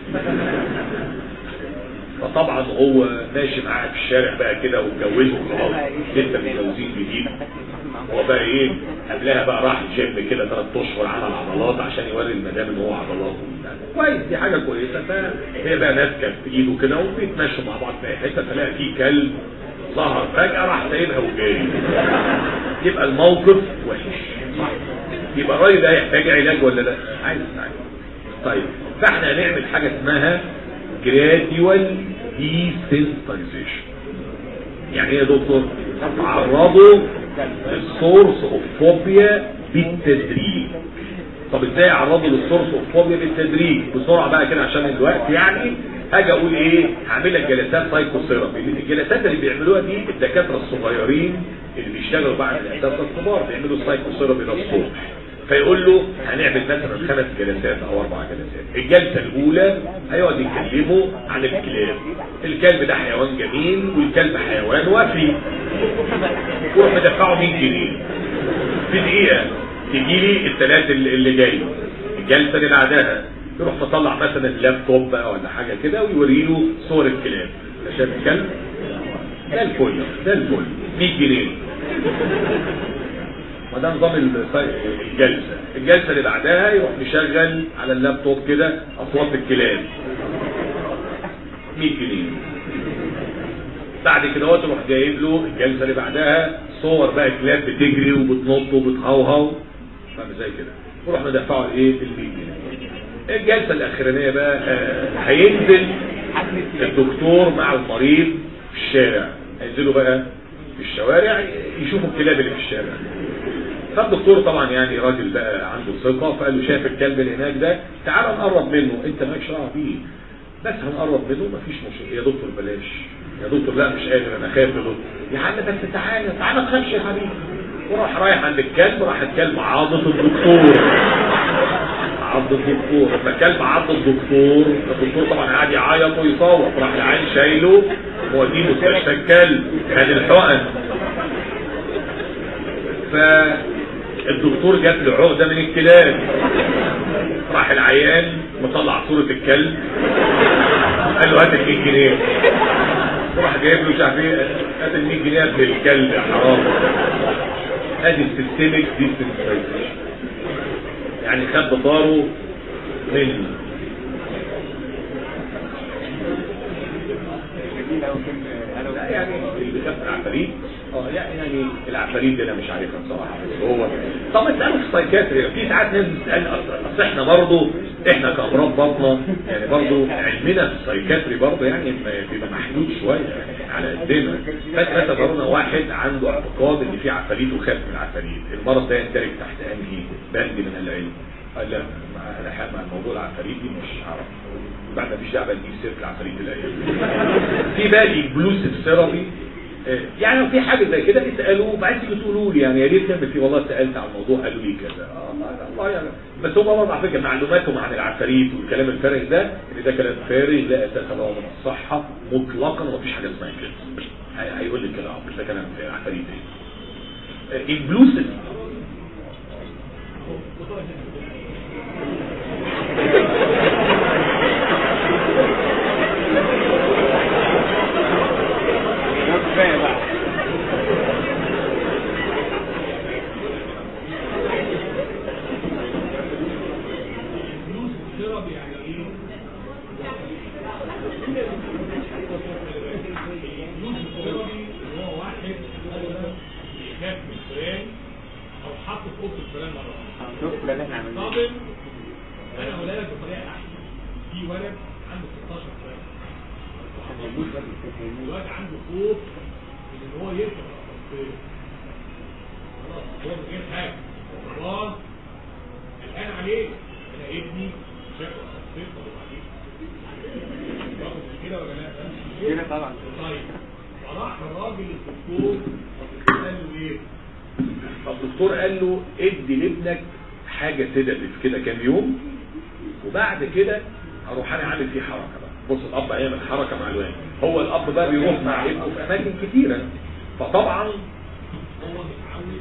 فطبعا هو ماشي معاها في الشارع بقى كده واتجوزه خلاص لسه متجوزين جديد هو بقى ايه قبلها بقى راح الجيم كده ثلاث اشهر عمل عضلات عشان يوري المدام ان هو عضلات كويس دي حاجه كويسه فهي بقى ماسكه في ايده كده وبيتمشوا مع بعض في اي حته فلاقي في كلب ظهر فجاه راح سايبها وجاي يبقى الموقف وحش يبقى الراجل ده يحتاج علاج ولا لا؟ عايز علاج طيب فاحنا هنعمل حاجه اسمها gradual desensitization يعني ايه يا دكتور تعرضوا للسورس اوف فوبيا بالتدريج طب ازاي اعرضه للسورس اوف فوبيا بالتدريج بسرعه بقى كده عشان الوقت يعني اجي اقول ايه هعمل لك جلسات سايكوثيرابي الجلسات اللي بيعملوها دي الدكاتره الصغيرين اللي بيشتغلوا بعد الاساتذه الكبار بيعملوا سايكوثيرابي ده الصبح فيقول له هنعمل مثلا خمس جلسات او اربع جلسات الجلسه الاولى هيقعد يكلمه عن الكلاب الكلب ده حيوان جميل والكلب حيوان وفي يروح مدفعه 100 جنيه في دقيقه تجي لي الثلاث اللي جاي الجلسه اللي بعدها يروح مطلع مثلا اللابتوب بقى ولا حاجه كده ويوري له صور الكلاب شايف الكلب ده الفل ده الفل 100 جنيه وده نظام الجلسة الجلسة اللي بعدها يروح مشغل على اللابتوب كده أصوات الكلاب 100 جنيه بعد كده هو تروح جايب له الجلسة اللي بعدها صور بقى كلاب بتجري وبتنط وبتهوهو فاهم زي كده وروح مدفعه ايه ال 100 جنيه الجلسة الأخرانية بقى آه، هينزل الدكتور مع المريض في الشارع هينزلوا بقى في الشوارع يشوفوا الكلاب اللي في الشارع فالدكتور طبعا يعني راجل بقى عنده ثقة فقال له شايف الكلب اللي هناك ده تعال نقرب منه انت مالكش دعوه بيه بس هنقرب منه مفيش مشكلة يا دكتور بلاش يا دكتور لا مش قادر انا خايف يا دكتور يا عم بس تعالى تعالى ما تخافش يا حبيبي وراح رايح عند الكلب راح الكلب عاضة الدكتور عض الدكتور لما الكلب عض الدكتور الدكتور طبعا قاعد يعيط ويصوت راح العيل شايله موديه مستشفى الكلب خد الحقن فالدكتور جات له عقده من الكلاب راح العيان مطلع صورة الكلب قال له هات ال 100 جنيه وراح جايب له مش عارف ايه هات ال 100 جنيه قبل الكلب يا حرام ادي السيستمك ديستنسيشن يعني خد بطاره من لا يعني اللي خد العفاريت اه يعني يعني العفاريت دي انا مش عارفها بصراحه بس هو طب اساله في السايكاتري في ساعات ناس بتسال اصل احنا برضه احنا كامراض بطنه يعني برضو علمنا في السايكاتري برضو يعني بيبقى محدود شويه يعني على قدنا فجاه تظهرنا واحد عنده اعتقاد ان في عفاريت وخاف من العفاريت المرض ده يندرج تحت انهي بند من العلم قال لا انا حاب مع الموضوع العفاريت دي مش هعرف بعد مفيش دعوه نجيب سيره العفاريت الايام في بقى الانكلوسيف ثيرابي يعني لو في حاجه زي كده اسالوا وبعدين تيجي تقولوا لي يعني يا ريت تعمل فيه والله سالت عن الموضوع قالوا لي كذا آه الله يعني بس هم برضه على فكره معلوماتهم عن العفاريت والكلام الفارغ ده ان ده كلام فارغ لا اساس له من الصحه مطلقا ومفيش حاجه اسمها كده هيقول لك كده مش ده كلام عفاريت ايه انكلوسيف الواد عنده خوف ان هو يركب الاسانسير خلاص هو من غير حاجه خلاص الان عليه انا ابني شكله اسانسير طب وبعدين باخد كده ولا لا؟ كده طبعا طيب فراح الراجل الدكتور قال له ايه؟ فالدكتور قال له ادي لابنك حاجة سيداتيف كده كام يوم وبعد كده هروح انا عامل فيه حركة بقى بص الاب هيعمل حركة مع الوالد هو الاب بقى بيروح مع ابنه في اماكن كتيرة فطبعا هو متعود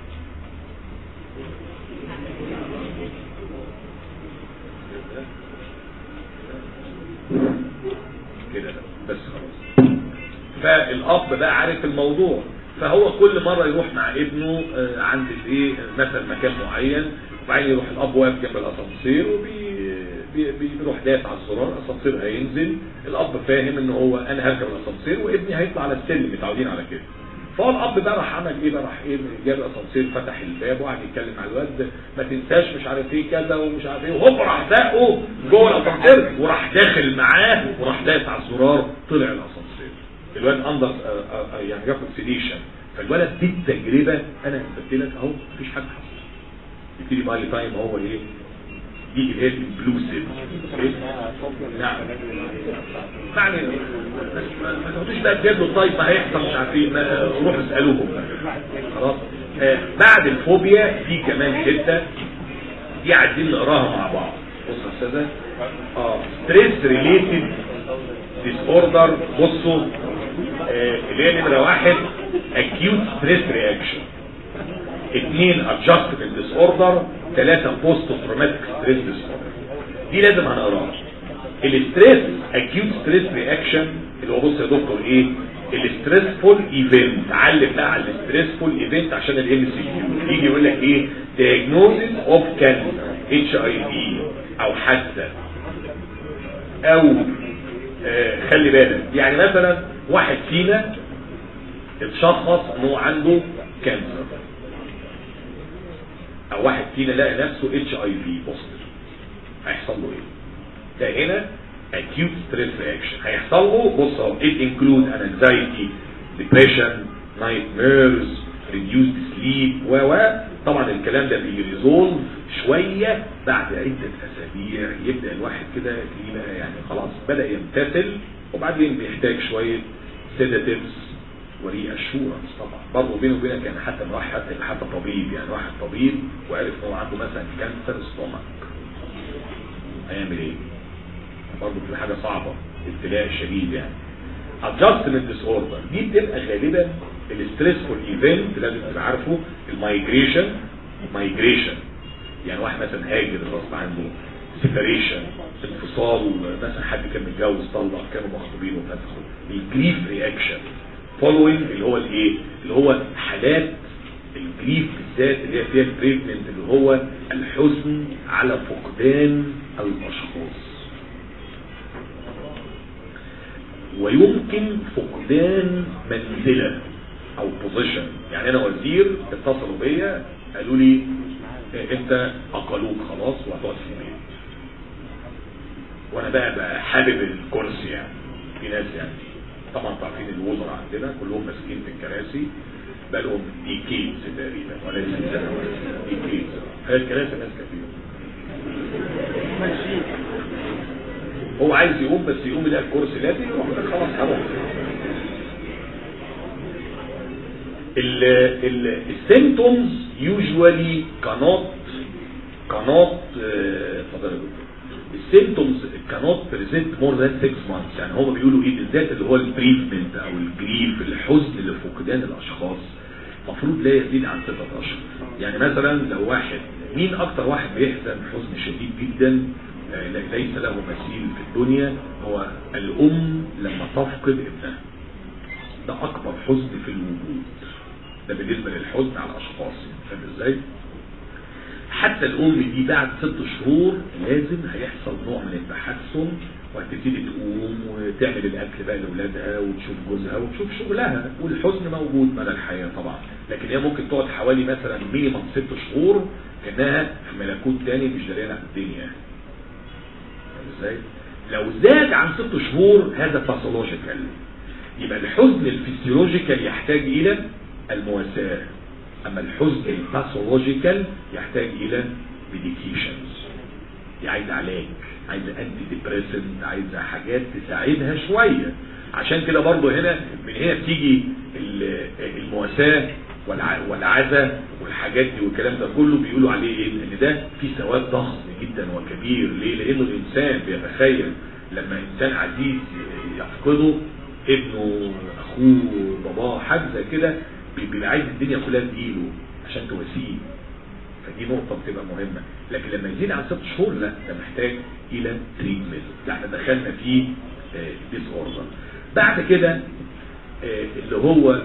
كده ده بس خلاص فالاب بقى عارف الموضوع فهو كل مرة يروح مع ابنه آه، عند الايه مثلا مكان معين وبعدين يروح الاب واقف جنب الاسانسير وبيروح دافع على الزرار الاسانسير هينزل الاب فاهم ان هو انا هركب الاسانسير وابني هيطلع على السلم متعودين على كده فهو الاب بقى راح عمل ايه بقى راح ايه جاب الاسانسير فتح الباب وقعد يتكلم مع الواد ما تنساش مش عارف ايه كذا ومش عارف ايه وهوب راح زقه جوه الاسانسير وراح داخل معاه وراح داس على الزرار طلع الاسانسير الواد اندر آه، آه، يعني ياخد سيديشن فالولد دي التجربه انا قلت لك اهو مفيش حاجه حصلت يبتدي بقى تايم هو ايه دي اللي هي البلوسيف نعم يعني ما ما تقعدوش بقى تجيب له طيب ما هيحصل مش عارفين ما- روحوا اسالوهم بقى. خلاص آه بعد الفوبيا في كمان حته دي عايزين نقراها مع بعض بص يا استاذه اه ستريس ريليتد ديس اوردر بصوا آه اللي هي نمره واحد اكيوت ستريس رياكشن اثنين adjustment disorder ثلاثة post traumatic stress disorder دي لازم هنقراها الستريس acute stress reaction اللي هو بص يا دكتور ايه الستريسفول ايفنت علم بقى على الستريسفول ايفنت عشان الام سي كيو يجي يقول لك ايه diagnosis of cancer اتش اي في او حادثه او آه خلي بالك يعني مثلا واحد فينا اتشخص انه عنده كانسر او واحد فينا لقى نفسه اتش اي في بوزيتيف هيحصل له ايه ده هنا acute stress reaction هيحصل له بص اهو it include an anxiety depression nightmares reduced sleep و و طبعا الكلام ده بيريزولف شوية بعد عدة اسابيع يبدأ الواحد كده تلاقيه بقى يعني خلاص بدأ يمتثل وبعدين بيحتاج شوية sedatives وري اشورنس طبعا برضه بينه وبينك يعني حتى راح حتى حتى طبيب يعني واحد طبيب وعرف ان هو عنده مثلا كانسر ستومك هيعمل ايه؟ برضه بتبقى حاجه صعبه ابتلاء شديد يعني adjustment disorder دي بتبقى غالبا الستريسفول ايفنت لازم تبقى عارفه المايجريشن مايجريشن يعني واحد مثلا هاجر غصب عنه سيبريشن انفصال مثلا حد كان متجوز طلق كانوا مخطوبين وفتحوا الجريف رياكشن فولوينج اللي هو الايه اللي هو حالات الجريف بالذات اللي هي فيها التريتمنت اللي هو الحزن على فقدان الاشخاص ويمكن فقدان منزلة او بوزيشن يعني انا وزير اتصلوا بيا قالوا لي إيه، انت اقلوك خلاص وهتقعد في البيت وانا بقى, بقى حابب الكرسي يعني في ناس يعني طبعا عارفين الوزراء عندنا كلهم ماسكين في الكراسي بقالهم ديكيدز تقريبا وليس سنوات ديكيدز هي الكراسي ماسكه فيهم هو عايز يقوم بس يقوم يلاقي الكرسي لازم يروح خلاص هروح السيمتومز يوجوالي cannot cannot اتفضل السيمتومز cannot present more than 6 months يعني هم بيقولوا ايه بالذات اللي هو البريفمنت او الجريف الحزن لفقدان الاشخاص المفروض لا يزيد عن 6 اشهر يعني مثلا لو واحد مين اكتر واحد بيحزن حزن شديد جدا ليس له مثيل في الدنيا هو الام لما تفقد ابنها ده اكبر حزن في الوجود ده بالنسبة للحزن على الاشخاص فاهم ازاي حتى الام دي بعد ست شهور لازم هيحصل نوع من التحسن وهتبتدي تقوم وتعمل الاكل بقى لاولادها وتشوف جوزها وتشوف شغلها والحزن موجود مدى الحياه طبعا لكن هي ممكن تقعد حوالي مثلا مينيمم ست شهور كانها في ملكوت تاني مش داريانه في الدنيا ازاي لو زاد عن ست شهور هذا باثولوجيكال يبقى الحزن الفسيولوجيكال يحتاج الى المواساة اما الحزن الباثولوجيكال يحتاج الى ميديكيشنز عايز علاج عايز انتي ديبريسنت عايز حاجات تساعدها شوية عشان كده برضو هنا من هنا بتيجي المواساة والعزة والحاجات دي والكلام ده كله بيقولوا عليه ايه ان ده في ثواب ضخم جدا وكبير ليه لانه الانسان بيتخيل لما انسان عزيز يفقده ابنه اخوه باباه حاجه زي كده بيبقى عايز الدنيا كلها تجيله عشان تواسيه فدي نقطة بتبقى مهمة لكن لما يزيد عن ست شهور لا ده محتاج الى تريتمنت لا احنا دخلنا في ديس اوردر بعد كده آه اللي هو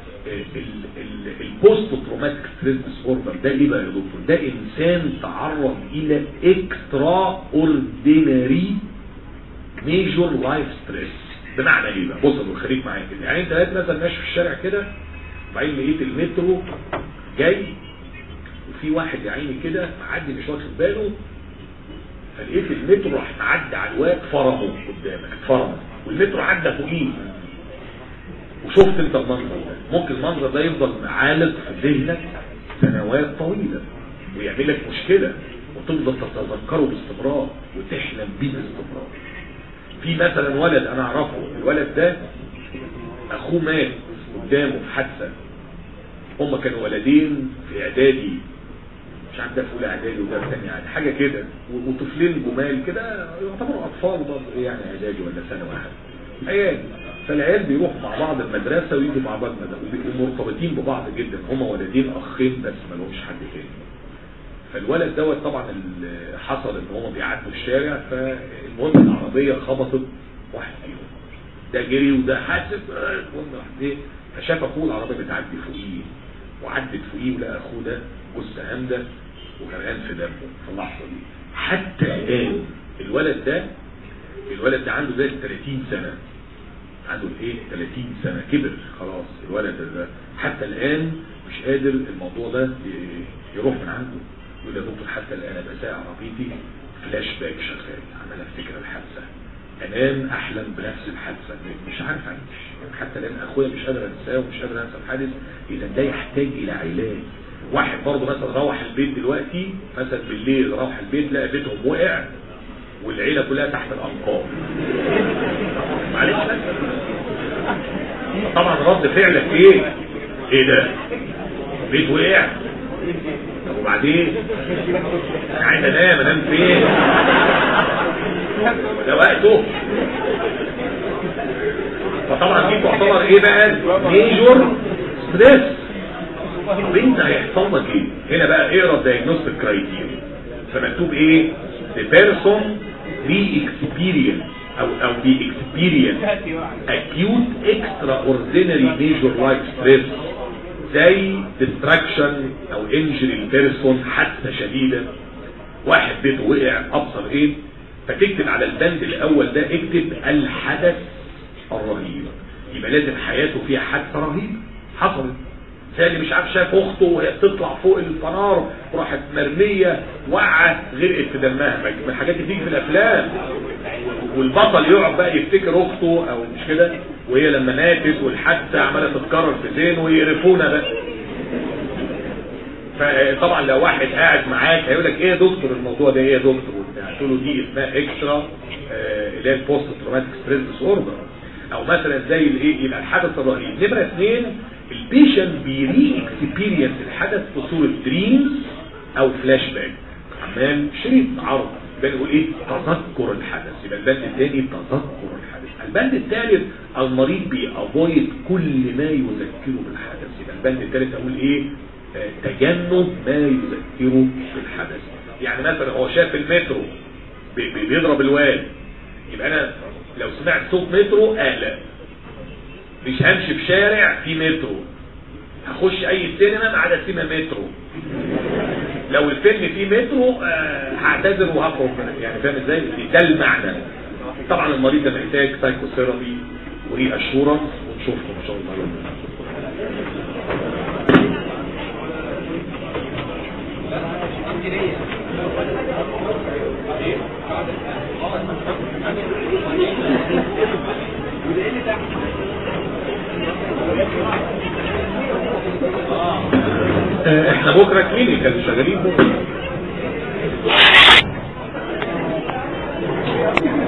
البوست تروماتيك ستريس ديس اوردر ده ايه بقى يا دكتور ده انسان تعرض الى اكسترا اوردينري ميجور لايف ستريس بمعنى ايه بقى بص يا خليك معايا كده يعني انت لقيت مثلا ماشي في الشارع كده وبعدين لقيت المترو جاي وفي واحد يا عيني كده معدي مش واخد باله فلقيت المترو راح معدي على الواد فرمه قدامك اتفرم والمترو عدى فوقيه وشفت انت المنظر ده ممكن المنظر ده يفضل معالق في ذهنك سنوات طويلة ويعمل لك مشكلة وتفضل تتذكره باستمرار وتحلم بيه باستمرار في مثلا ولد انا اعرفه الولد ده اخوه مات قدامه في حادثة هما كانوا ولدين في اعدادي مش عارف ده في اولى اعدادي وده في ثانيه اعدادي حاجه كده وطفلين جمال كده يعتبروا اطفال برضه يعني اعدادي ولا سنه واحد عيال فالعيال بيروحوا مع بعض المدرسه ويجوا مع بعض ويبقوا مرتبطين ببعض جدا هما ولدين اخين بس ما لهمش حد تاني فالولد دوت طبعا اللي حصل ان هما بيعدوا الشارع فالمهم العربيه خبطت واحد فيهم ده جري وده حاسب المهم راح ايه فشاف اخوه العربيه بتعدي فوقيه وعدت فوقيه ولقى اخوه ده جثه هامده وغرقان في دمه في اللحظه دي حتى الان الولد ده الولد ده عنده زي 30 سنه عنده ايه 30 سنه كبر خلاص الولد ده حتى الان مش قادر الموضوع ده يروح من عنده يقول يا دكتور حتى الان ابقى سايق عربيتي فلاش باك شغال عمال افتكر الحادثه انام احلم بنفس الحادثه مش عارف اعيش حتى الان اخويا مش قادر انساه ومش قادر انسى الحادث اذا ده يحتاج الى علاج واحد برضه مثلا روح البيت دلوقتي مثلا بالليل روح البيت لقى بيتهم وقع والعيله كلها تحت الانقاض معلش طبعا رد فعلك ايه ايه ده بيت وقع طب وبعدين انا عايز انام انام فين ده وقته فطبعا دي تعتبر ايه بقى ميجور ستريس طب انت هيحصل لك ايه هنا بقى اقرا الدايجنوستيك كرايتيريا فمكتوب ايه the person re-experience او او the experience acute extraordinary major life stress زي destruction او injury البيرسون حادثه شديده واحد بيته وقع ابصر ايه فتكتب على البند الاول ده اكتب الحدث الرهيب يبقى لازم حياته فيها حادثه رهيبه حصلت زي اللي مش عارف شاف اخته وهي بتطلع فوق الفنار وراحت مرميه وقعت غرقت في دمها من الحاجات دي بتيجي في الافلام والبطل يقعد بقى يفتكر اخته او مش كده وهي لما ماتت والحادثه عماله تتكرر في ذهنه ويقرفونا بقى فطبعا لو واحد قاعد معاك هيقول لك ايه يا دكتور الموضوع ده ايه يا دكتور وبتاع تقول له دي اسمها اكسترا اللي هي البوست تروماتيك ستريس ديس اوردر او مثلا زي الايه يبقى الحدث الرهيب نمره اثنين البيشنت بيري اكسبيرينس الحدث في صوره دريمز او فلاش باك عمال شريط عرض يبقى نقول ايه تذكر الحدث يبقى البند الثاني تذكر الحدث البند الثالث المريض بيأفويد كل ما يذكره بالحدث يبقى البند الثالث اقول ايه آه، تجنب ما يذكره بالحدث يعني مثلا هو شاف المترو بي- بي- بيضرب الواد يبقى انا لو سمعت صوت مترو اقلق مش همشي في شارع في مترو هخش اي سينما ما عدا سينما مترو لو الفيلم فيه مترو آه، هعتذر وهخرج من- يعني فاهم ازاي ده المعنى طبعا المريض ده محتاج سايكوثيرابي وري اشورنس ونشوفكم ان شاء الله آه، احنا بكره كلينيكال شغالين بكره